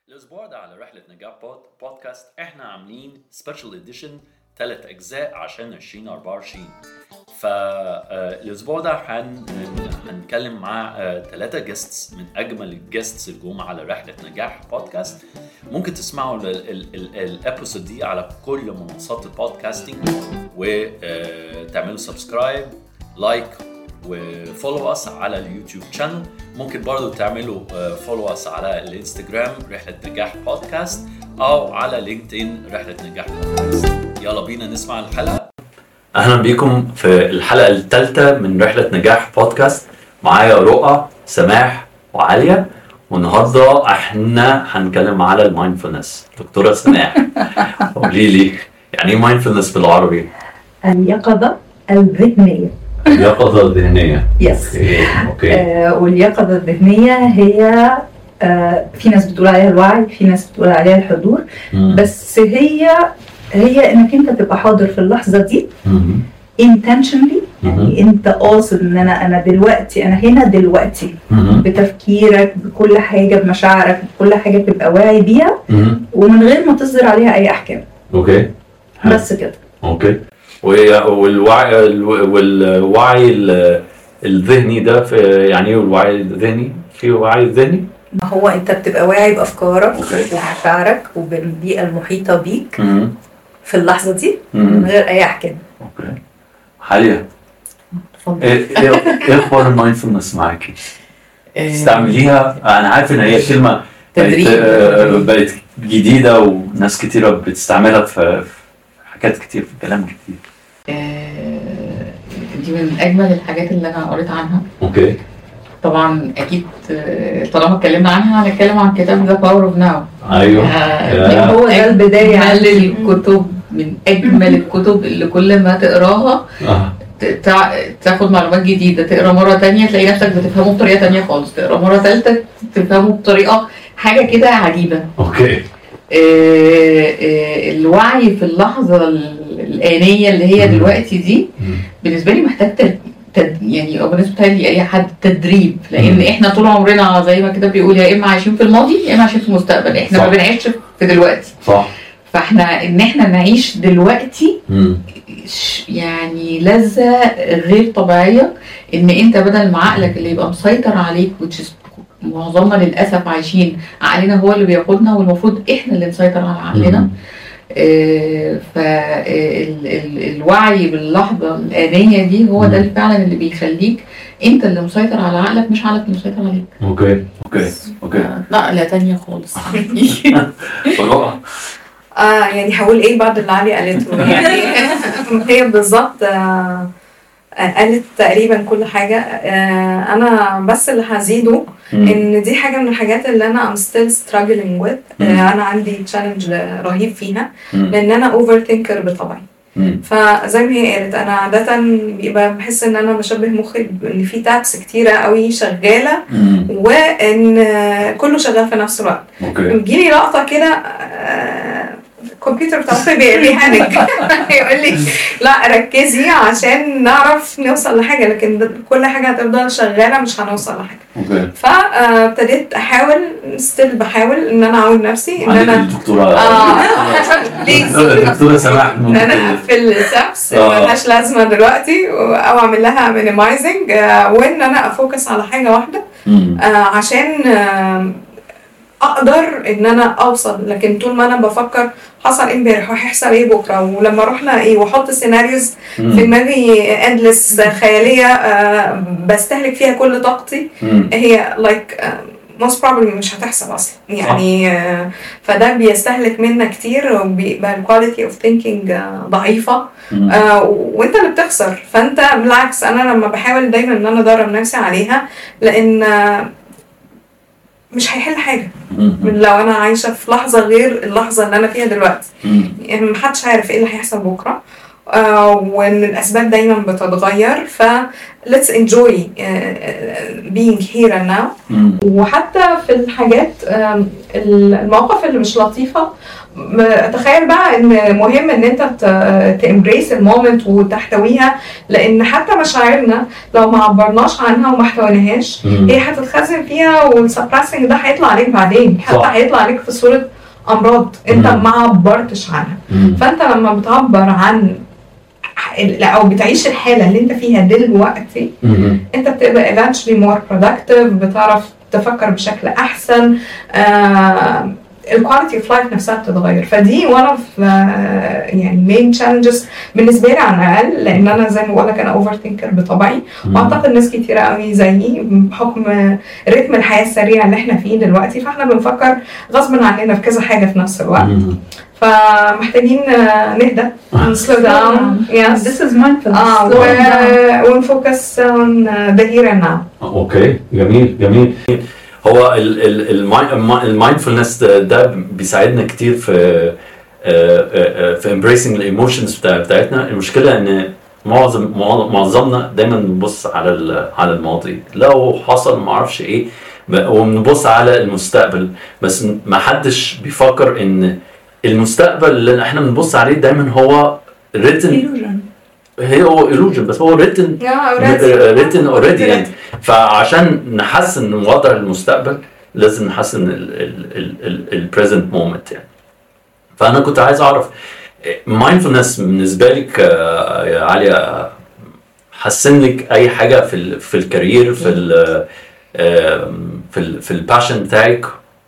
الاسبوع ده على رحله نجاح بود بودكاست احنا عاملين سبيشال اديشن ثلاث اجزاء عشان 2024 فالاسبوع ده هن هنتكلم مع ثلاثه جيستس من اجمل الجيستس اللي جم على رحله نجاح بودكاست ممكن تسمعوا الابيسود دي على كل منصات البودكاستنج وتعملوا سبسكرايب لايك وفولو اس على اليوتيوب شانل ممكن برضو تعملوا فولو اس على الانستجرام رحله نجاح بودكاست او على لينكدين رحله نجاح بودكاست يلا بينا نسمع الحلقه اهلا بيكم في الحلقه الثالثه من رحله نجاح بودكاست معايا رؤى سماح وعاليه والنهارده احنا هنتكلم على المايندفولنس دكتوره سماح قولي لي يعني ايه مايندفولنس بالعربي؟ اليقظة الذهنية اليقظه الذهنيه يس اوكي اوكي آه واليقظة الذهنية هي آه في ناس بتقول عليها الوعي في ناس بتقول عليها الحضور مم. بس هي هي انك انت تبقى حاضر في اللحظة دي مم. intentionally مهم. يعني انت قاصد ان انا انا دلوقتي انا هنا دلوقتي مم. بتفكيرك بكل حاجة بمشاعرك بكل حاجة تبقى واعي بيها مم. ومن غير ما تصدر عليها اي احكام اوكي حلو. بس كده اوكي و- والوعي الو- والوعي ال- الذهني ده في يعني ايه الوعي الذهني؟ في وعي ذهني؟ ما هو انت بتبقى واعي بافكارك أوكي. ومشاعرك وبالبيئة المحيطة بيك مم. في اللحظة دي من مم. غير اي احكام اوكي حاليا اتفضل ايه ايه إيه اخبار المايندفولنس معاكي؟ تستعمليها انا عارف ان هي كلمه بقت تدريب. آه، بقت جديده وناس كتيره بتستعملها في في حاجات كتير في كلام كتير آه، دي من اجمل الحاجات اللي انا قريت عنها اوكي طبعا اكيد آه، طالما اتكلمنا عنها هنتكلم عن كتاب ذا باور اوف ناو ايوه يا. هو ده البداية اجمل عندي. الكتب من اجمل الكتب اللي كل ما تقراها آه. ت- تع- تاخد معلومات جديده تقرا مره تانية تلاقي نفسك بتفهمه بطريقه تانية خالص تقرا مره ثالثه تفهمه بطريقه حاجه كده عجيبه اوكي آه، آه، الوعي في اللحظه ال- الآنية اللي هي مم. دلوقتي دي مم. بالنسبه لي محتاج تد... تد... يعني او بالنسبه لي اي حد تدريب لان مم. احنا طول عمرنا زي ما كده بيقول يا اما عايشين في الماضي يا اما عايشين في المستقبل احنا صح. ما بنعيش في دلوقتي صح فاحنا ان احنا نعيش دلوقتي مم. ش- يعني لذة غير طبيعية ان انت بدل ما عقلك اللي يبقى مسيطر عليك which is معظمنا للاسف عايشين عقلنا هو اللي بيقودنا والمفروض احنا اللي نسيطر على عقلنا مم. فالوعي باللحظة الآنية دي هو ده اللي فعلا اللي بيخليك انت اللي مسيطر على عقلك مش عقلك اللي مسيطر عليك اوكي اوكي اوكي نقلة تانية خالص رائع آه يعني هقول ايه بعد اللي علي قالته يعني هي بالظبط آه آه، قالت تقريبا كل حاجة آه أنا بس اللي هزيده مم. إن دي حاجة من الحاجات اللي أنا I'm still struggling with مم. آه أنا عندي تشالنج رهيب فيها مم. لأن أنا اوفر ثينكر بطبعي مم. فزي ما هي قالت أنا عادة بيبقى بحس إن أنا بشبه مخي إن في تابس كتيرة قوي شغالة مم. وإن آه، كله شغال في نفس الوقت اوكي بتجيلي لقطه كده آه، الكمبيوتر بتاع مخي بي- بيهنج يقول لي لا ركزي عشان نعرف نوصل لحاجه لكن ده- كل حاجه هتفضل شغاله مش هنوصل لحاجه اوكي فابتديت احاول ستيل بحاول ان انا اعود نفسي ان عندك انا الدكتوره اه بليز الدكتوره سماح ان ممكن انا اقفل التابس آه. اللي ملهاش لازمه دلوقتي او اعمل لها مينيمايزنج وان انا افوكس على حاجه واحده مم. آه، عشان آه، اقدر ان انا اوصل لكن طول ما انا بفكر حصل امبارح وهيحصل ايه بكره ولما رحنا ايه واحط سيناريوز في مم. دماغي اندلس خياليه آه، بستهلك فيها كل طاقتي مم. هي لايك موست بروبلي مش هتحصل اصلا يعني آه، فده بيستهلك منا كتير وبيبقى الكواليتي اوف ثينكينج ضعيفه مم. آه وانت اللي بتخسر فانت بالعكس انا لما بحاول دايما ان انا ادرب نفسي عليها لان آه، مش هيحل حاجه مم. لو انا عايشه في لحظه غير اللحظه اللي انا فيها دلوقتي مم. يعني محدش عارف ايه اللي هيحصل بكره آه، وان الاسباب دايما بتتغير ف let's enjoy آه، آه، being here and now مم. وحتى في الحاجات آم، المواقف اللي مش لطيفة م- تخيل بقى ان مهم ان انت تامبريس المومنت وتحتويها لان حتى مشاعرنا لو ما عبرناش عنها وما احتويناهاش مم. هي هتتخزن فيها والسبريسنج ده هيطلع عليك بعدين حتى صح. هيطلع عليك في صورة امراض انت مم. ما عبرتش عنها مم. فانت لما بتعبر عن لا، او بتعيش الحاله اللي انت فيها دلوقتي مم. انت بتبقى eventually more productive بتعرف تفكر بشكل احسن آه الكواليتي اوف لايف نفسها بتتغير فدي one of آه يعني main challenges بالنسبه لي على الاقل لان انا زي ما بقول لك انا اوفر ثينكر بطبعي واعتقد ناس كتيره قوي زيي بحكم رتم الحياه السريع اللي احنا فيه دلوقتي فاحنا بنفكر غصب عننا في كذا حاجه في نفس الوقت مم. فمحتاجين آه، نهدى slow down yes This is mindfulness. اه Slow down. و- ونفوكس on the here and now اوكي جميل جميل هو المايندفولنس ده بيساعدنا كتير في آه، آه، آه، في امبريسنج الايموشنز بتاعتنا المشكله ان معظم معظمنا دايما بنبص على ال- على الماضي لو حصل ما اعرفش ايه ب- وبنبص على المستقبل بس ما حدش بيفكر ان المستقبل اللي احنا بنبص عليه دايما هو written هي هو illusion بس هو written written already يعني فعشان نحسن من وضع المستقبل لازم نحسن البريزنت مومنت يعني فانا كنت عايز اعرف مايندفولنس بالنسبه لك آه، يا عليا حسن لك اي حاجه في ال في الكارير في ال آم، في ال في الباشن بتاعك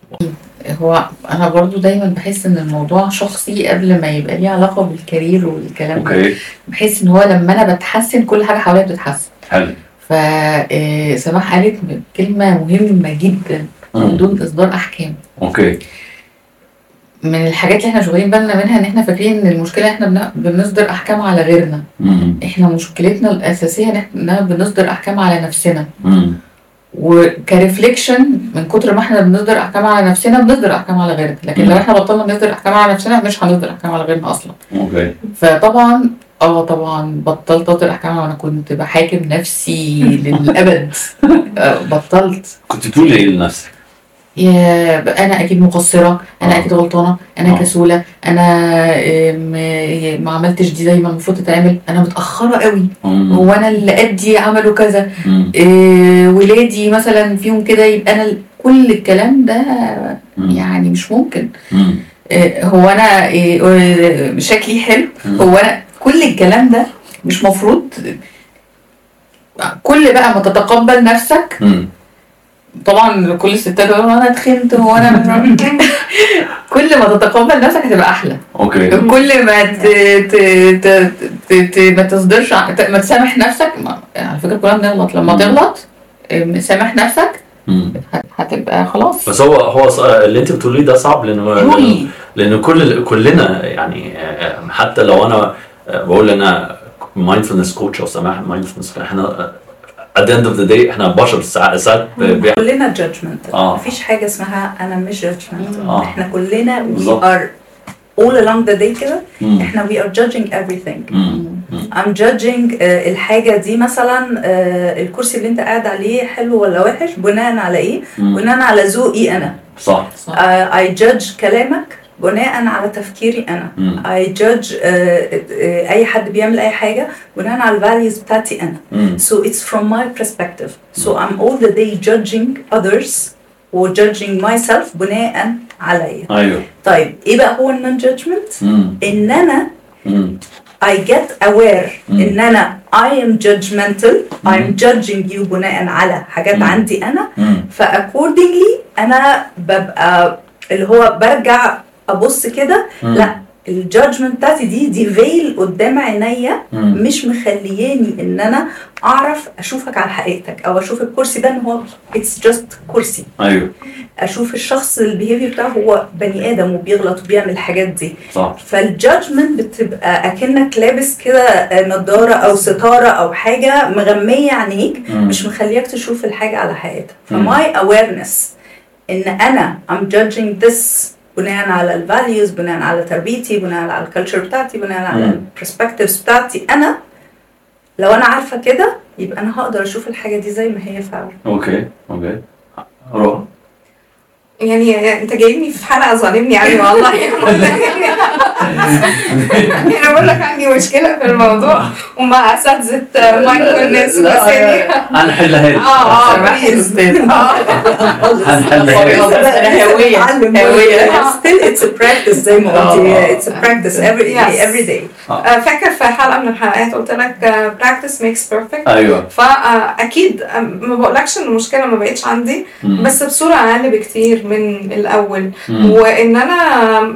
هو انا برضو دايما بحس ان الموضوع شخصي قبل ما يبقى ليه علاقه بالكارير والكلام ده اوكي بحس ان هو لما انا بتحسن كل حاجه حواليا بتتحسن حلو فسماح قالت كلمه مهمه جدا مم. من دون اصدار احكام اوكي من الحاجات اللي احنا شغالين بالنا منها ان احنا فاكرين ان المشكله احنا بن- بنصدر احكام على غيرنا مم. احنا مشكلتنا الاساسيه ان احنا بنصدر احكام على نفسنا مم. وكريفليكشن من كتر ما احنا بنصدر احكام على نفسنا بنصدر احكام على غيرنا لكن لو مم. احنا بطلنا نصدر احكام على نفسنا مش هنصدر احكام على غيرنا اصلا اوكي فطبعا اه طبعا بطلت اصدر احكام وانا كنت بحاكم نفسي للابد آه، بطلت كنت تقولي ايه لنفسك؟ يا ب- انا اكيد مقصره انا آه. اكيد غلطانه انا آه. كسوله انا آم، آه، ما عملتش دي زي ما المفروض تتعمل انا متاخره قوي مم. هو انا اللي قدي عملوا كذا مم. إيه ولادي مثلا فيهم كده يبقى انا ال- كل الكلام ده مم. يعني مش ممكن مم. إيه هو انا إيه إيه شكلي حلو مم. هو انا كل الكلام ده مش مفروض كل بقى ما تتقبل نفسك مم. طبعا كل الستات يقولوا انا اتخنت هو انا كل ما تتقبل نفسك هتبقى احلى اوكي كل ما ت... ت... ت... ت... ت... ما تصدرش ع- ت- ما تسامح نفسك ما... على فكره كلنا بنغلط لما مم. تغلط إيه، سامح نفسك مم. هت- هتبقى خلاص بس هو هو ص- اللي انت بتقوليه ده صعب لانه لانه, قوي لأنه كل كلنا يعني آه، حتى لو انا آه، بقول انا مايندفولنس كوتش او سماح مايندفولنس احنا آه، at the end of the day احنا بشر ساعات ساعات بي- كلنا جادجمنت آه. مفيش حاجه اسمها انا مش جادجمنت آه. احنا كلنا we بالظبط. are all along the day كده مم. احنا we are judging everything مم. I'm judging آه، الحاجة دي مثلا آه، الكرسي اللي انت قاعد عليه حلو ولا وحش بناء على ايه؟ مم. بناء على ذوقي انا صح صح آه، I judge كلامك بناء على تفكيري انا مم. I judge آه، آه، اي حد بيعمل اي حاجة بناء على الفاليوز بتاعتي انا مم. So it's from my perspective. So I'm all the day judging others و judging myself بناء عليا. ايوه طيب ايه بقى هو النون judgment؟ مم. ان انا مم. I get aware مم. ان انا I am judgmental I'm judging you بناء على حاجات مم. عندي انا مم. فاكوردنجلي انا ببقى اللي هو برجع ابص كده مم. لا الجادجمنت بتاعتي دي دي فيل قدام عينيا مم. مش مخلياني ان انا اعرف اشوفك على حقيقتك او اشوف الكرسي ده ان هو اتس جاست كرسي ايوه اشوف الشخص البيهيفير بتاعه هو بني ادم وبيغلط وبيعمل الحاجات دي صح فالجادجمنت بتبقى اكنك لابس كده نضاره او ستاره او حاجه مغميه عينيك مم. مش مخليك تشوف الحاجه على حقيقتها مم. فماي اويرنس ان انا I'm judging this بناء على الفاليوز بناء على تربيتي بناء على الكالتشر بتاعتي بناء على مم. البرسبكتيفز بتاعتي انا لو انا عارفه كده يبقى انا هقدر اشوف الحاجه دي زي ما هي فعلا اوكي اوكي روح يعني انت جايبني في حلقه ظالمني يعني والله انا بقول لك عندي مشكله في الموضوع ومع اساتذه مايندفولنس بس يعني هنحلها لك اه اه سماح بليز الأستاذ. هنحلها لك أنا هوية هوية still it's a practice زي ما قلتي آه. it's a practice every Yes. day every day آه، فاكر في حلقه من الحلقات قلت لك براكتس ميكس بيرفكت ايوه فاكيد ما بقولكش ان المشكله ما بقتش عندي مم. بس بصوره اقل بكتير من الاول مم. وان انا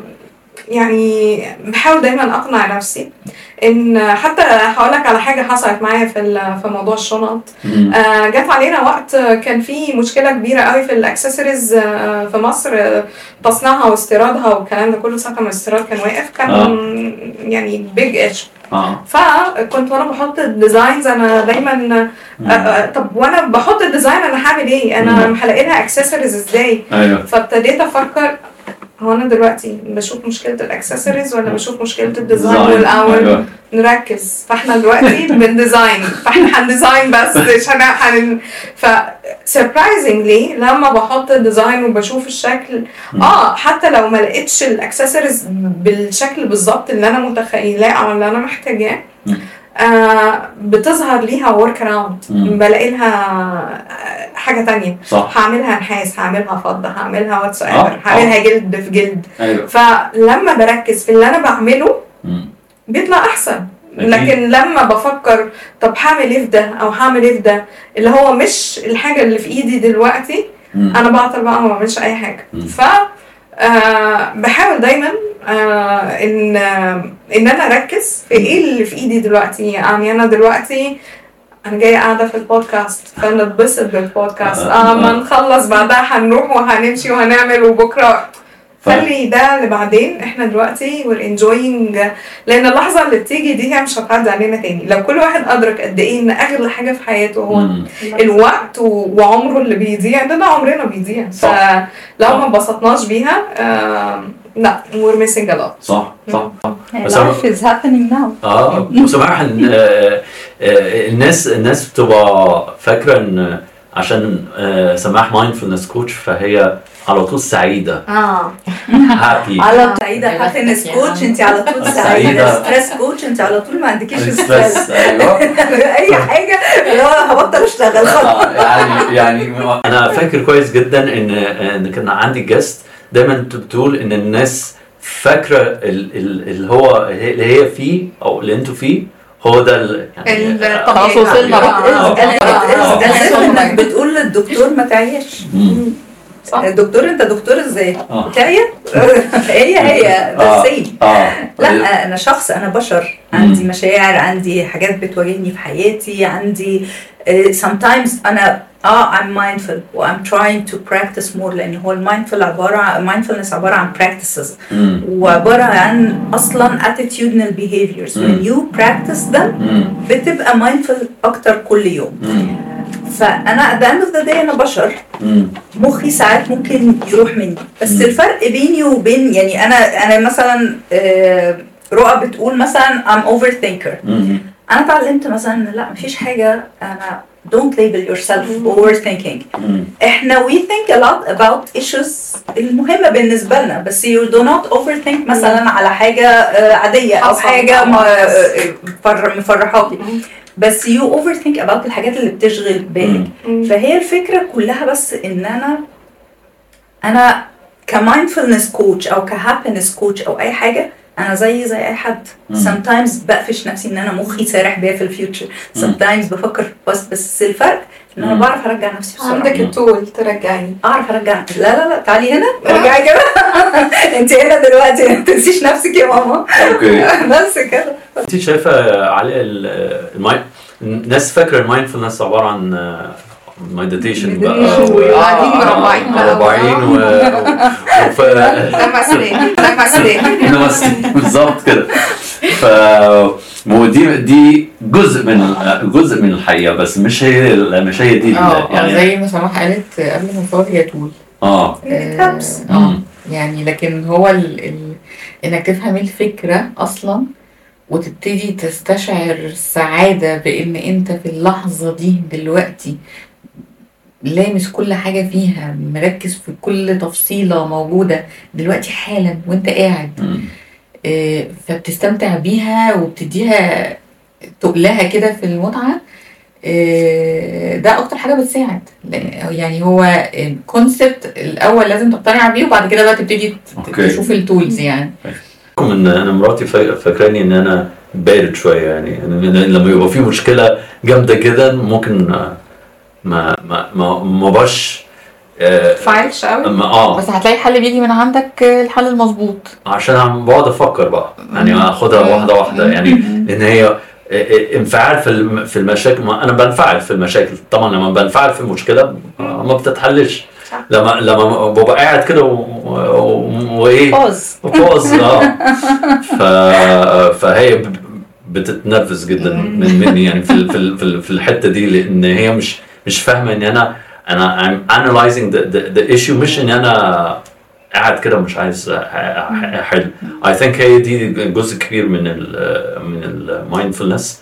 يعني بحاول دايما اقنع نفسي ان حتى هقول لك على حاجه حصلت معايا في ال- في موضوع الشنط مم. آه، جت علينا وقت كان في مشكله كبيره قوي في الاكسسوارز آه، في مصر آه، تصنيعها واستيرادها والكلام ده كله ساعه ما الاستيراد كان واقف كان آه. يعني بيج ايش اه فكنت وانا بحط الديزاينز انا دايما آه، آه، طب وانا بحط الديزاين انا هعمل ايه؟ انا مم. هلاقي لها اكسسوارز ازاي؟ ايوه فابتديت افكر هو انا دلوقتي بشوف مشكله الاكسسوارز ولا بشوف مشكله الديزاين ديزاين. والاول أيوة. نركز فاحنا دلوقتي بنديزاين فاحنا هنديزاين بس مش هن هن ف surprisingly لما بحط الديزاين وبشوف الشكل اه حتى لو ما لقيتش الاكسسوارز بالشكل بالظبط اللي انا متخيلاه او اللي انا محتاجاه مم. آه بتظهر ليها ورك اراوند مم. بلاقي لها آه، حاجه تانية صح هعملها نحاس هعملها فضه هعملها واتس آه، ايفر هعملها جلد في جلد ايوه فلما بركز في اللي انا بعمله مم. بيطلع احسن أكيد. لكن لما بفكر طب هعمل ايه في ده او هعمل ايه في ده اللي هو مش الحاجه اللي في ايدي دلوقتي مم. انا بعطل بقى ما بعملش اي حاجه مم. ف آه بحاول دايما آه ان آه ان انا اركز في ايه اللي في ايدي دلوقتي يعني انا دلوقتي انا جايه قاعده في البودكاست فنتبسط بالبودكاست آه. اه ما نخلص بعدها هنروح وهنمشي وهنعمل وبكره ف- خلي ده لبعدين احنا دلوقتي we're enjoying لان اللحظه اللي بتيجي دي هي مش هتعدي علينا تاني لو كل واحد ادرك قد ايه ان اغلى حاجه في حياته هو مم. الوقت و- وعمره اللي بيضيع ده ده عمرنا بيضيع صح. فلو صح. ما انبسطناش بيها آم، لا we're missing a lot صح صح صح بس life is happening now اه وسماح ان آه، آه، الناس الناس بتبقى فاكره ان عشان آه، سماح مايندفولنس كوتش فهي على طول سعيده اه هابي على سعيدة يبقى هابينس تكفي كوتش يا انت على طول سعيدة. سعيدة ستريس كوتش انت على طول ما عندكيش ستريس ستريس ايوه اي حاجة اللي هو هبطل اشتغل خلاص آه، يعني يعني انا فاكر كويس جدا ان ان كان عندي جست دايما بتقول ان الناس فاكره ال- ال- اللي هو اللي هي فيه او اللي انتوا فيه هو ده ال- يعني الطبيعي. خلاص وصلنا بقى. آه. ده آه. زي انك بتقول للدكتور ما تعيش مم. صح الدكتور انت دكتور ازاي؟ آه. تعيا هي هي ده آه. سيم اه لا انا شخص انا بشر عندي مشاعر عندي حاجات بتواجهني في حياتي عندي uh, sometimes انا اه I'm mindful و I'm trying to practice more لان هو المايندفول عباره عن mindfulness عباره عن practices مم. وعباره عن اصلا attitudinal behaviors مم. when you practice them مم. بتبقى mindful اكتر كل يوم مم. فانا at the end of the day انا بشر مم. مخي ساعات ممكن يروح مني بس مم. الفرق بيني وبين يعني انا انا مثلا آه، رؤى بتقول مثلا I'm overthinker مم. انا اتعلمت مثلا إن لا مفيش حاجه انا don't label yourself overthinking مم. احنا we think a lot about issues المهمه بالنسبه لنا بس you do not overthink مثلا على حاجه آه، عاديه او حصل. حاجه ما- آه، مفر- مفرحاكي بس you overthink about الحاجات اللي بتشغل بالك مم. فهي الفكره كلها بس ان انا انا كمايندفولنس كوتش او كهابينس كوتش او اي حاجه انا زي زي اي حد مم. sometimes بقفش نفسي ان انا مخي سارح بيا في الفيوتشر مم. sometimes بفكر بس بس الفرق ان انا مم. بعرف ارجع نفسي بسرعه عندك التول ترجعني اعرف ارجع لا لا لا تعالي هنا ارجعي كده انت هنا دلوقتي ما تنسيش نفسك يا ماما اوكي بس كده انت شايفه على الماي الناس فاكره المايندفولنس عباره عن مديتيشن بقى Meditation و- وقاعدين آه، مربعين بقى. مربعين و وف... نمستي نمستي نمستي بالظبط كده ف مو دي دي جزء من جزء من الحقيقه بس مش هي مش هي دي ال- اه آه، يعني زي ما سماح قالت قبل ما نفوت هي تقول اه It helps. اه يعني لكن هو ال... ال... انك تفهم الفكرة اصلا وتبتدي تستشعر السعادة بان انت في اللحظة دي دلوقتي لامس كل حاجة فيها مركز في كل تفصيلة موجودة دلوقتي حالا وانت قاعد مم. آه، فبتستمتع بيها وبتديها تقلها كده في المتعة آه، ده اكتر حاجة بتساعد لأن- يعني هو الكونسبت الاول لازم تقتنع بيه وبعد كده بقى تبتدي ت- أوكي. تشوف التولز يعني رغم ان انا مراتي فا- فاكراني ان انا بارد شويه يعني إن لما يبقى في مشكله جامده جدا ممكن آه، ما ما ما ما بقاش آه، فايلش قوي ما- اه بس هتلاقي الحل بيجي من عندك آه، الحل المظبوط عشان عم بقعد افكر بقى يعني اخدها واحده واحده يعني لان هي انفعال في الم- في المشاكل ما انا بنفعل في المشاكل طبعا لما بنفعل في مشكله آه، ما بتتحلش صح. لما لما ببقى قاعد كده و- و- وايه باوز باوز اه ف... فهي ب- بتتنرفز جدا من مني يعني في ال- في ال- في ال- في الحته دي لان هي مش مش فاهمه ان انا انا I'm analyzing the, the, the issue مش ان انا قاعد كده مش عايز أح- أح- احل I think هي دي جزء كبير من ال من المايندفولنس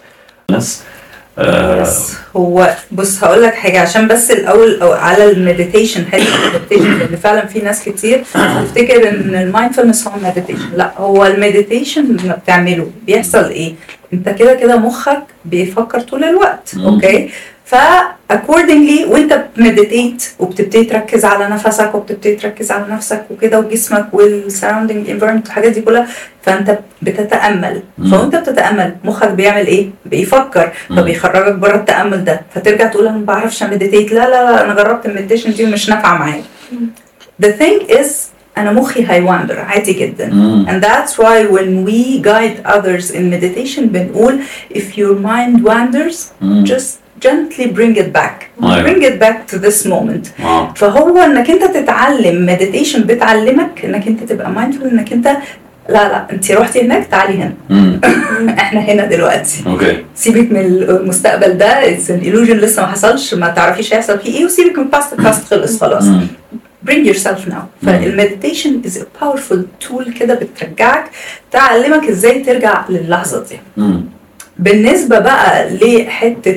بس هو بص هقول لك حاجه عشان بس الاول أو على المديتيشن حته المديتيشن لان فعلا في ناس كتير تفتكر ان المايندفولنس هو المديتيشن لا هو المديتيشن لما بتعمله بيحصل ايه؟ انت كده كده مخك بيفكر طول الوقت مم. اوكي ف accordingly وانت بتمديتيت وبتبتدي تركز على نفسك وبتبتدي تركز على نفسك وكده وجسمك والسراوندينج انفيرمنت والحاجات دي كلها فانت بتتامل مم. فوانت بتتامل مخك بيعمل ايه؟ بيفكر مم. فبيخرجك بره التامل ده فترجع تقول انا ما بعرفش امديتيت لا لا لا انا جربت المديتيشن دي ومش نافعه معايا The thing is انا مخي هيواندر عادي جدا And that's why when we guide others in meditation بنقول if your mind wanders just gently bring it back أيوة. bring it back to this moment اه فهو انك انت تتعلم meditation بتعلمك انك انت تبقى mindful انك انت لا لا انت رحتي هناك تعالي هنا مم. احنا هنا دلوقتي اوكي سيبك من المستقبل ده اتس illusion لسه ما حصلش ما تعرفيش هيحصل فيه ايه وسيبك من past past خلص خلاص مم. bring yourself now فالمديتيشن is a powerful tool كده بترجعك تعلمك ازاي ترجع للحظه دي مم. بالنسبه بقى لحته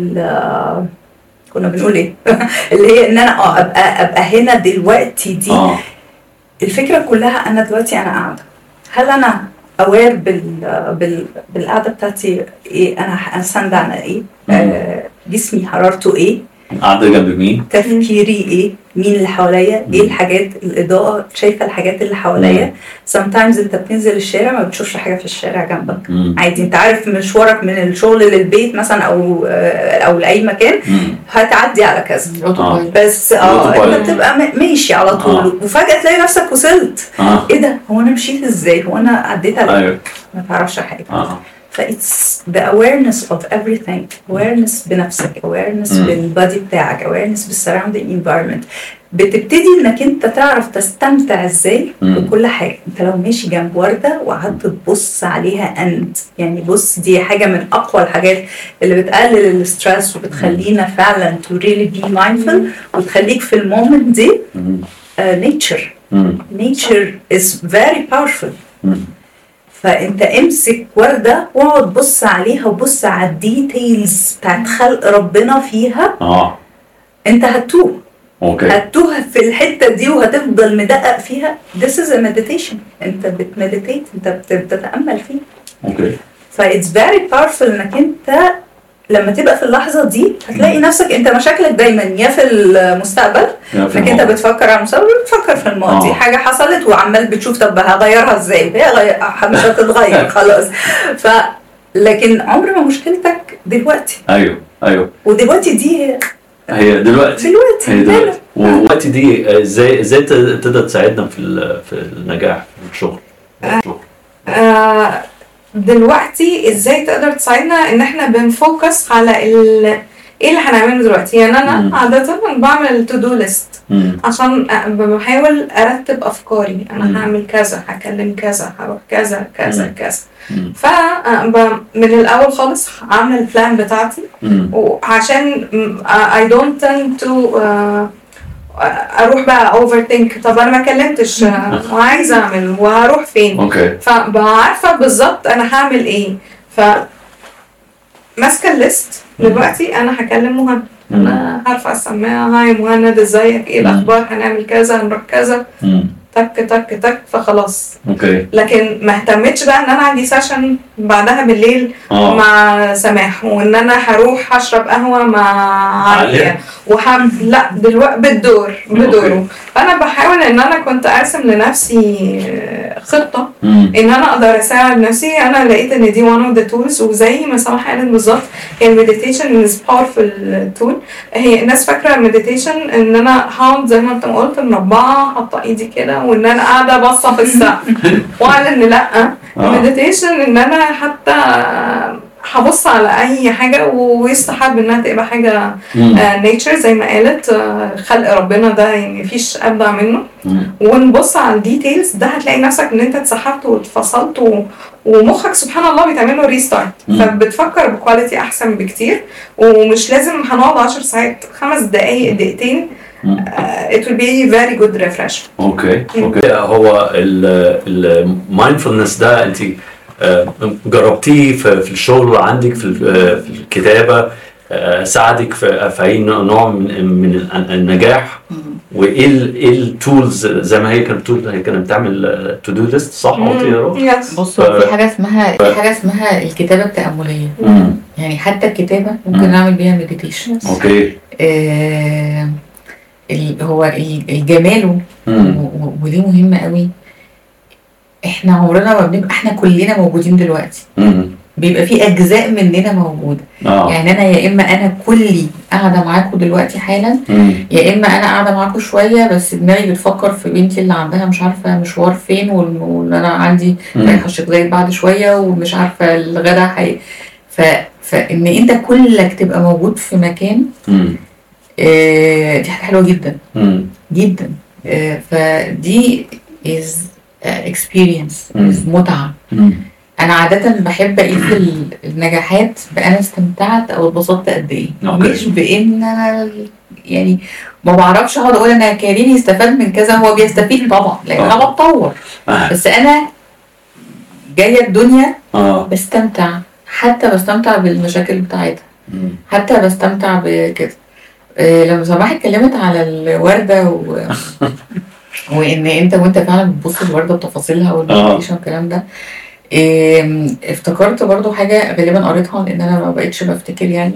ال كنا بنقول ايه اللي هي ان انا اه ابقى ابقى هنا دلوقتي دي اه الفكره كلها انا دلوقتي انا قاعده هل انا اوير بال بال بالقعده بتاعتي ايه انا انا ساندة على ايه آه جسمي حرارته ايه قاعده جنب مين؟ تفكيري ايه مين اللي حواليا ايه الحاجات الاضاءه شايفه الحاجات اللي حواليا sometimes انت بتنزل الشارع ما بتشوفش حاجه في الشارع جنبك مم. عادي انت عارف مشوارك من الشغل للبيت مثلا او آه، او لاي مكان مم. هتعدي على كذا الاوتوبايلوت بس اه الأوتوبايلوت. انت بتبقى م- ماشي على طول آه. وفجاه تلاقي نفسك وصلت اه ايه ده هو انا مشيت ازاي هو انا عديت على إيه؟ ايوه ما تعرفش حاجه اه ف it's the awareness of everything awareness بنفسك awareness مم. بالبادي بتاعك awareness بالسراوندينج environment بتبتدي انك انت تعرف تستمتع ازاي مم. بكل حاجه انت لو ماشي جنب ورده وقعدت تبص عليها انت يعني بص دي حاجه من اقوى الحاجات اللي بتقلل الاسترس وبتخلينا فعلا to really be mindful وتخليك في المومنت دي مم. uh, nature مم. nature is very powerful مم. فانت امسك ورده واقعد بص عليها وبص على الديتيلز بتاعت خلق ربنا فيها اه انت هتوه اوكي هتوه في الحته دي وهتفضل مدقق فيها this is a meditation انت بتمديتيت انت بت- بتتامل فيه اوكي ف it's very powerful انك انت لما تبقى في اللحظه دي هتلاقي نفسك انت مشاكلك دايما يا في المستقبل يا في انك انت الموضوع. بتفكر على المستقبل بتفكر في الماضي آه. حاجه حصلت وعمال بتشوف طب هغيرها ازاي هي غير... مش هتتغير خلاص ف لكن عمر ما مشكلتك دلوقتي ايوه ايوه ودلوقتي دي هي هي دلوقتي دلوقتي هي هنا. دلوقتي والوقت دي ازاي ازاي ت- تقدر تساعدنا في ال- في النجاح في الشغل في الشغل. آه، دلوقتي ازاي تقدر تساعدنا ان احنا بنفوكس على ال... ايه اللي هنعمله دلوقتي يعني مم. انا عادة بعمل تو دو ليست مم. عشان أ- بحاول ارتب افكاري مم. انا هعمل كذا هكلم كذا هروح كذا كذا مم. كذا مم. ف من الاول خالص عامله البلان بتاعتي مم. وعشان م- I don't tend to uh, اروح بقى اوفر ثينك طب انا ما كلمتش آه، وعايزه اعمل وهروح فين اوكي فبقى عارفه بالظبط انا هعمل ايه ف ماسكه الليست دلوقتي انا هكلم مهند انا هرفع السماعه هاي مهند ازيك ايه الاخبار هنعمل كذا هنروح كذا مم. تك تك تك فخلاص اوكي لكن ما اهتمتش بقى ان انا عندي سيشن بعدها بالليل اه مع سماح وان انا هروح اشرب قهوه مع عليا. عليا وهم لا دلوقتي بالدور بدوره أوكي. فانا بحاول ان انا كنت ارسم لنفسي آه، خطه مم. ان انا اقدر اساعد نفسي انا لقيت ان دي one of the tools وزي ما سماح قالت بالظبط هي المديتيشن از باورفul تول هي الناس فاكره المديتيشن ان انا هقعد زي ما انت ما قلت مربعه حاطه ايدي كده وان انا قاعده باصه في السقف وقال ان لا آه. المديتيشن ان انا حتى هبص على اي حاجه ويستحب انها تبقى حاجه مم. نيتشر زي ما قالت آه، خلق ربنا ده يعني مفيش ابدع منه مم. ونبص على الديتيلز ده هتلاقي نفسك ان انت اتسحبت واتفصلت و... ومخك سبحان الله بيتعمل له ريستارت مم. فبتفكر بكواليتي احسن بكتير ومش لازم هنقعد 10 ساعات خمس دقائق دقيقتين مم. uh, it will be very good refresh اوكي اوكي هو المايندفولنس ده انت آه، جربتيه في في الشغل عندك في ال- آه، في الكتابه آه، ساعدك في في اي نوع من من ال- النجاح وايه ال- ايه التولز زي ما هي كانت بتقول هي كانت بتعمل تو دو ليست صح قلت يا رب؟ يس بص هو في حاجه اسمها في حاجه اسمها الكتابه التامليه مم. يعني حتى الكتابه ممكن مم. نعمل بيها مديتيشن اوكي آه ال- هو ال- الجمال مم. و- و- ودي مهمه قوي احنا عمرنا ما بنبقى احنا كلنا موجودين دلوقتي مم. بيبقى في اجزاء مننا موجوده اه يعني انا يا اما انا كلي قاعده معاكم دلوقتي حالا مم. يا اما انا قاعده معاكم شويه بس دماغي بتفكر في بنتي اللي عندها مش عارفه مشوار فين وال- وان انا عندي مم. رايحه الشيخ زايد بعد شويه ومش عارفه الغدا حي ف... فان انت كلك تبقى موجود في مكان مم. آه دي حاجه حلوه جدا مم. جدا آه فدي is uh, experience مم. is متعه مم. انا عاده بحب اقيس ال- النجاحات بانا استمتعت او اتبسطت قد ايه أوكي. مش بان انا يعني ما بعرفش اقعد اقول انا كريم يستفاد من كذا هو بيستفيد طبعا لان انا آه. بتطور آه. بس انا جايه الدنيا اه بستمتع حتى بستمتع بالمشاكل بتاعتها مم. حتى بستمتع بكده آه، لما سماح اتكلمت على الوردة و... وان انت وانت فعلا بتبص الوردة بتفاصيلها والمديتيشن والكلام ده آم، افتكرت برضو حاجة غالبا قريتها لان انا ما بقتش بفتكر يعني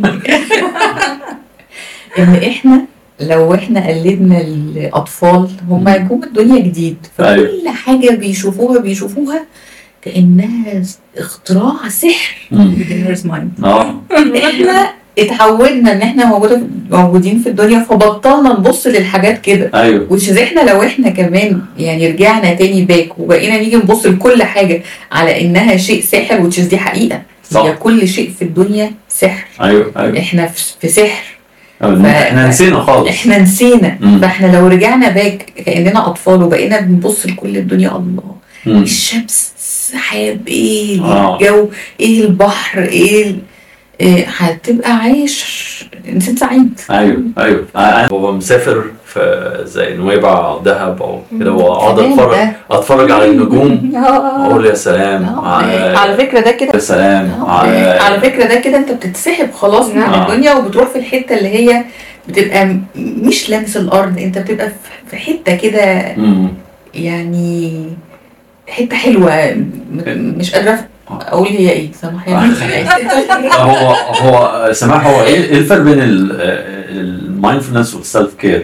ان احنا لو احنا قلدنا الاطفال هم هيكونوا الدنيا جديد فكل حاجة بيشوفوها بيشوفوها كأنها اختراع سحر مم. beginner's mind اه احنا اتعودنا ان احنا موجوده موجودين في الدنيا فبطلنا نبص للحاجات كده ايوه وش احنا لو احنا كمان يعني رجعنا تاني باك وبقينا نيجي نبص لكل حاجه على انها شيء سحر وتش دي حقيقه صح. هي كل شيء في الدنيا سحر ايوه ايوه احنا في في سحر أيوة. احنا نسينا خالص احنا نسينا مم. فاحنا لو رجعنا باك كاننا اطفال وبقينا بنبص لكل الدنيا الله مم. الشمس السحاب ايه آه. الجو ايه البحر ايه ال- إيه هتبقى عايش انسان سعيد ايوه ايوه انا ببقى مسافر في زي نويبع او دهب او كده واقعد سلام اتفرج ده. اتفرج على النجوم آه. اقول يا سلام آه. على فكره ده كده يا سلام آه. على فكره ده كده انت بتتسحب خلاص من آه. الدنيا وبتروح في الحته اللي هي بتبقى م- مش لامس الارض انت بتبقى في- في حته كده مم. يعني حته حلوه م- مش قادره اقول هي ايه سامحني هو هو سماح هو ايه إيه الفرق بين المايندفولنس والسيلف كير؟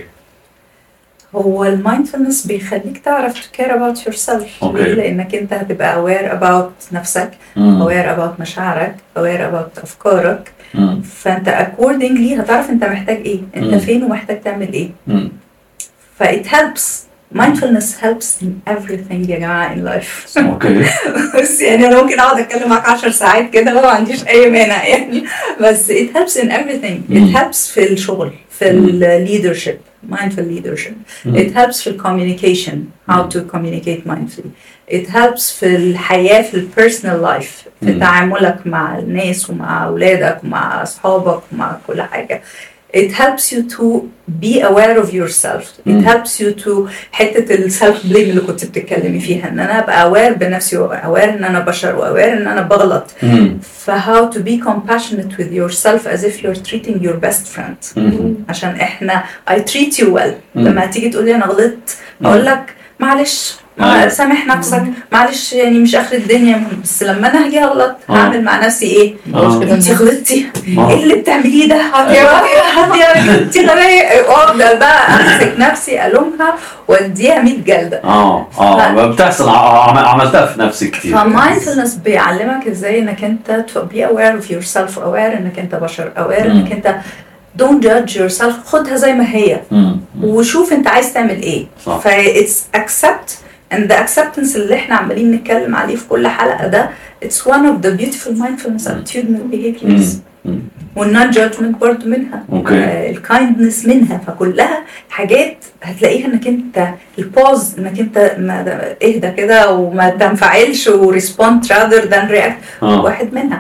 هو المايندفولنس بيخليك تعرف to care about yourself أوكي. ليه؟ لانك انت هتبقى aware about نفسك aware about مشاعرك aware about افكارك فانت accordingly هتعرف انت محتاج ايه انت مم. فين ومحتاج تعمل ايه ف it helps mindfulness helps in everything يا جماعه in life اوكي بس يعني انا ممكن اقعد اتكلم معاك 10 ساعات كده ما عنديش اي مانع يعني بس it helps in everything مم. it helps في الشغل في ال leadership mindful leadership مم. it helps في ال communication how to communicate mindfully it helps في الحياة في ال personal life في مم. تعاملك مع الناس ومع أولادك ومع أصحابك ومع كل حاجة it helps you to be aware of yourself it مم. helps you to حته السلف بليم اللي كنت بتتكلمي فيها ان انا ابقى aware بنفسي وابقى aware ان انا بشر واوير ان انا بغلط مم. ف how to be compassionate with yourself as if you're treating your best friend مم. عشان احنا I treat you well مم. لما تيجي تقولي انا غلطت مم. اقول لك معلش أيوة. ما- سامح نفسك معلش يعني مش اخر الدنيا بس لما انا هاجي اغلط آه. هعمل مع نفسي ايه؟ آه. انت غلطتي آه. ايه اللي بتعمليه ده؟ هاتي يا انت غبية وافضل بقى امسك نفسي الومها واديها 100 جلده اه اه بتحصل ع- عم- عملتها في نفسي كتير فمايندفولنس بيعلمك ازاي انك انت be aware of yourself aware انك انت بشر aware انك انت don't judge yourself خدها زي ما هي مم. وشوف انت عايز تعمل ايه صح. ف it's accept and the acceptance اللي احنا عمالين نتكلم عليه في كل حلقه ده it's one of the beautiful mindfulness attitudinal behaviors مم. والنون جادجمنت برضه منها أوكي. الكايندنس منها فكلها حاجات هتلاقيها انك انت البوز انك انت ما اهدى كده وما تنفعلش وريسبوند rather than react آه. واحد منها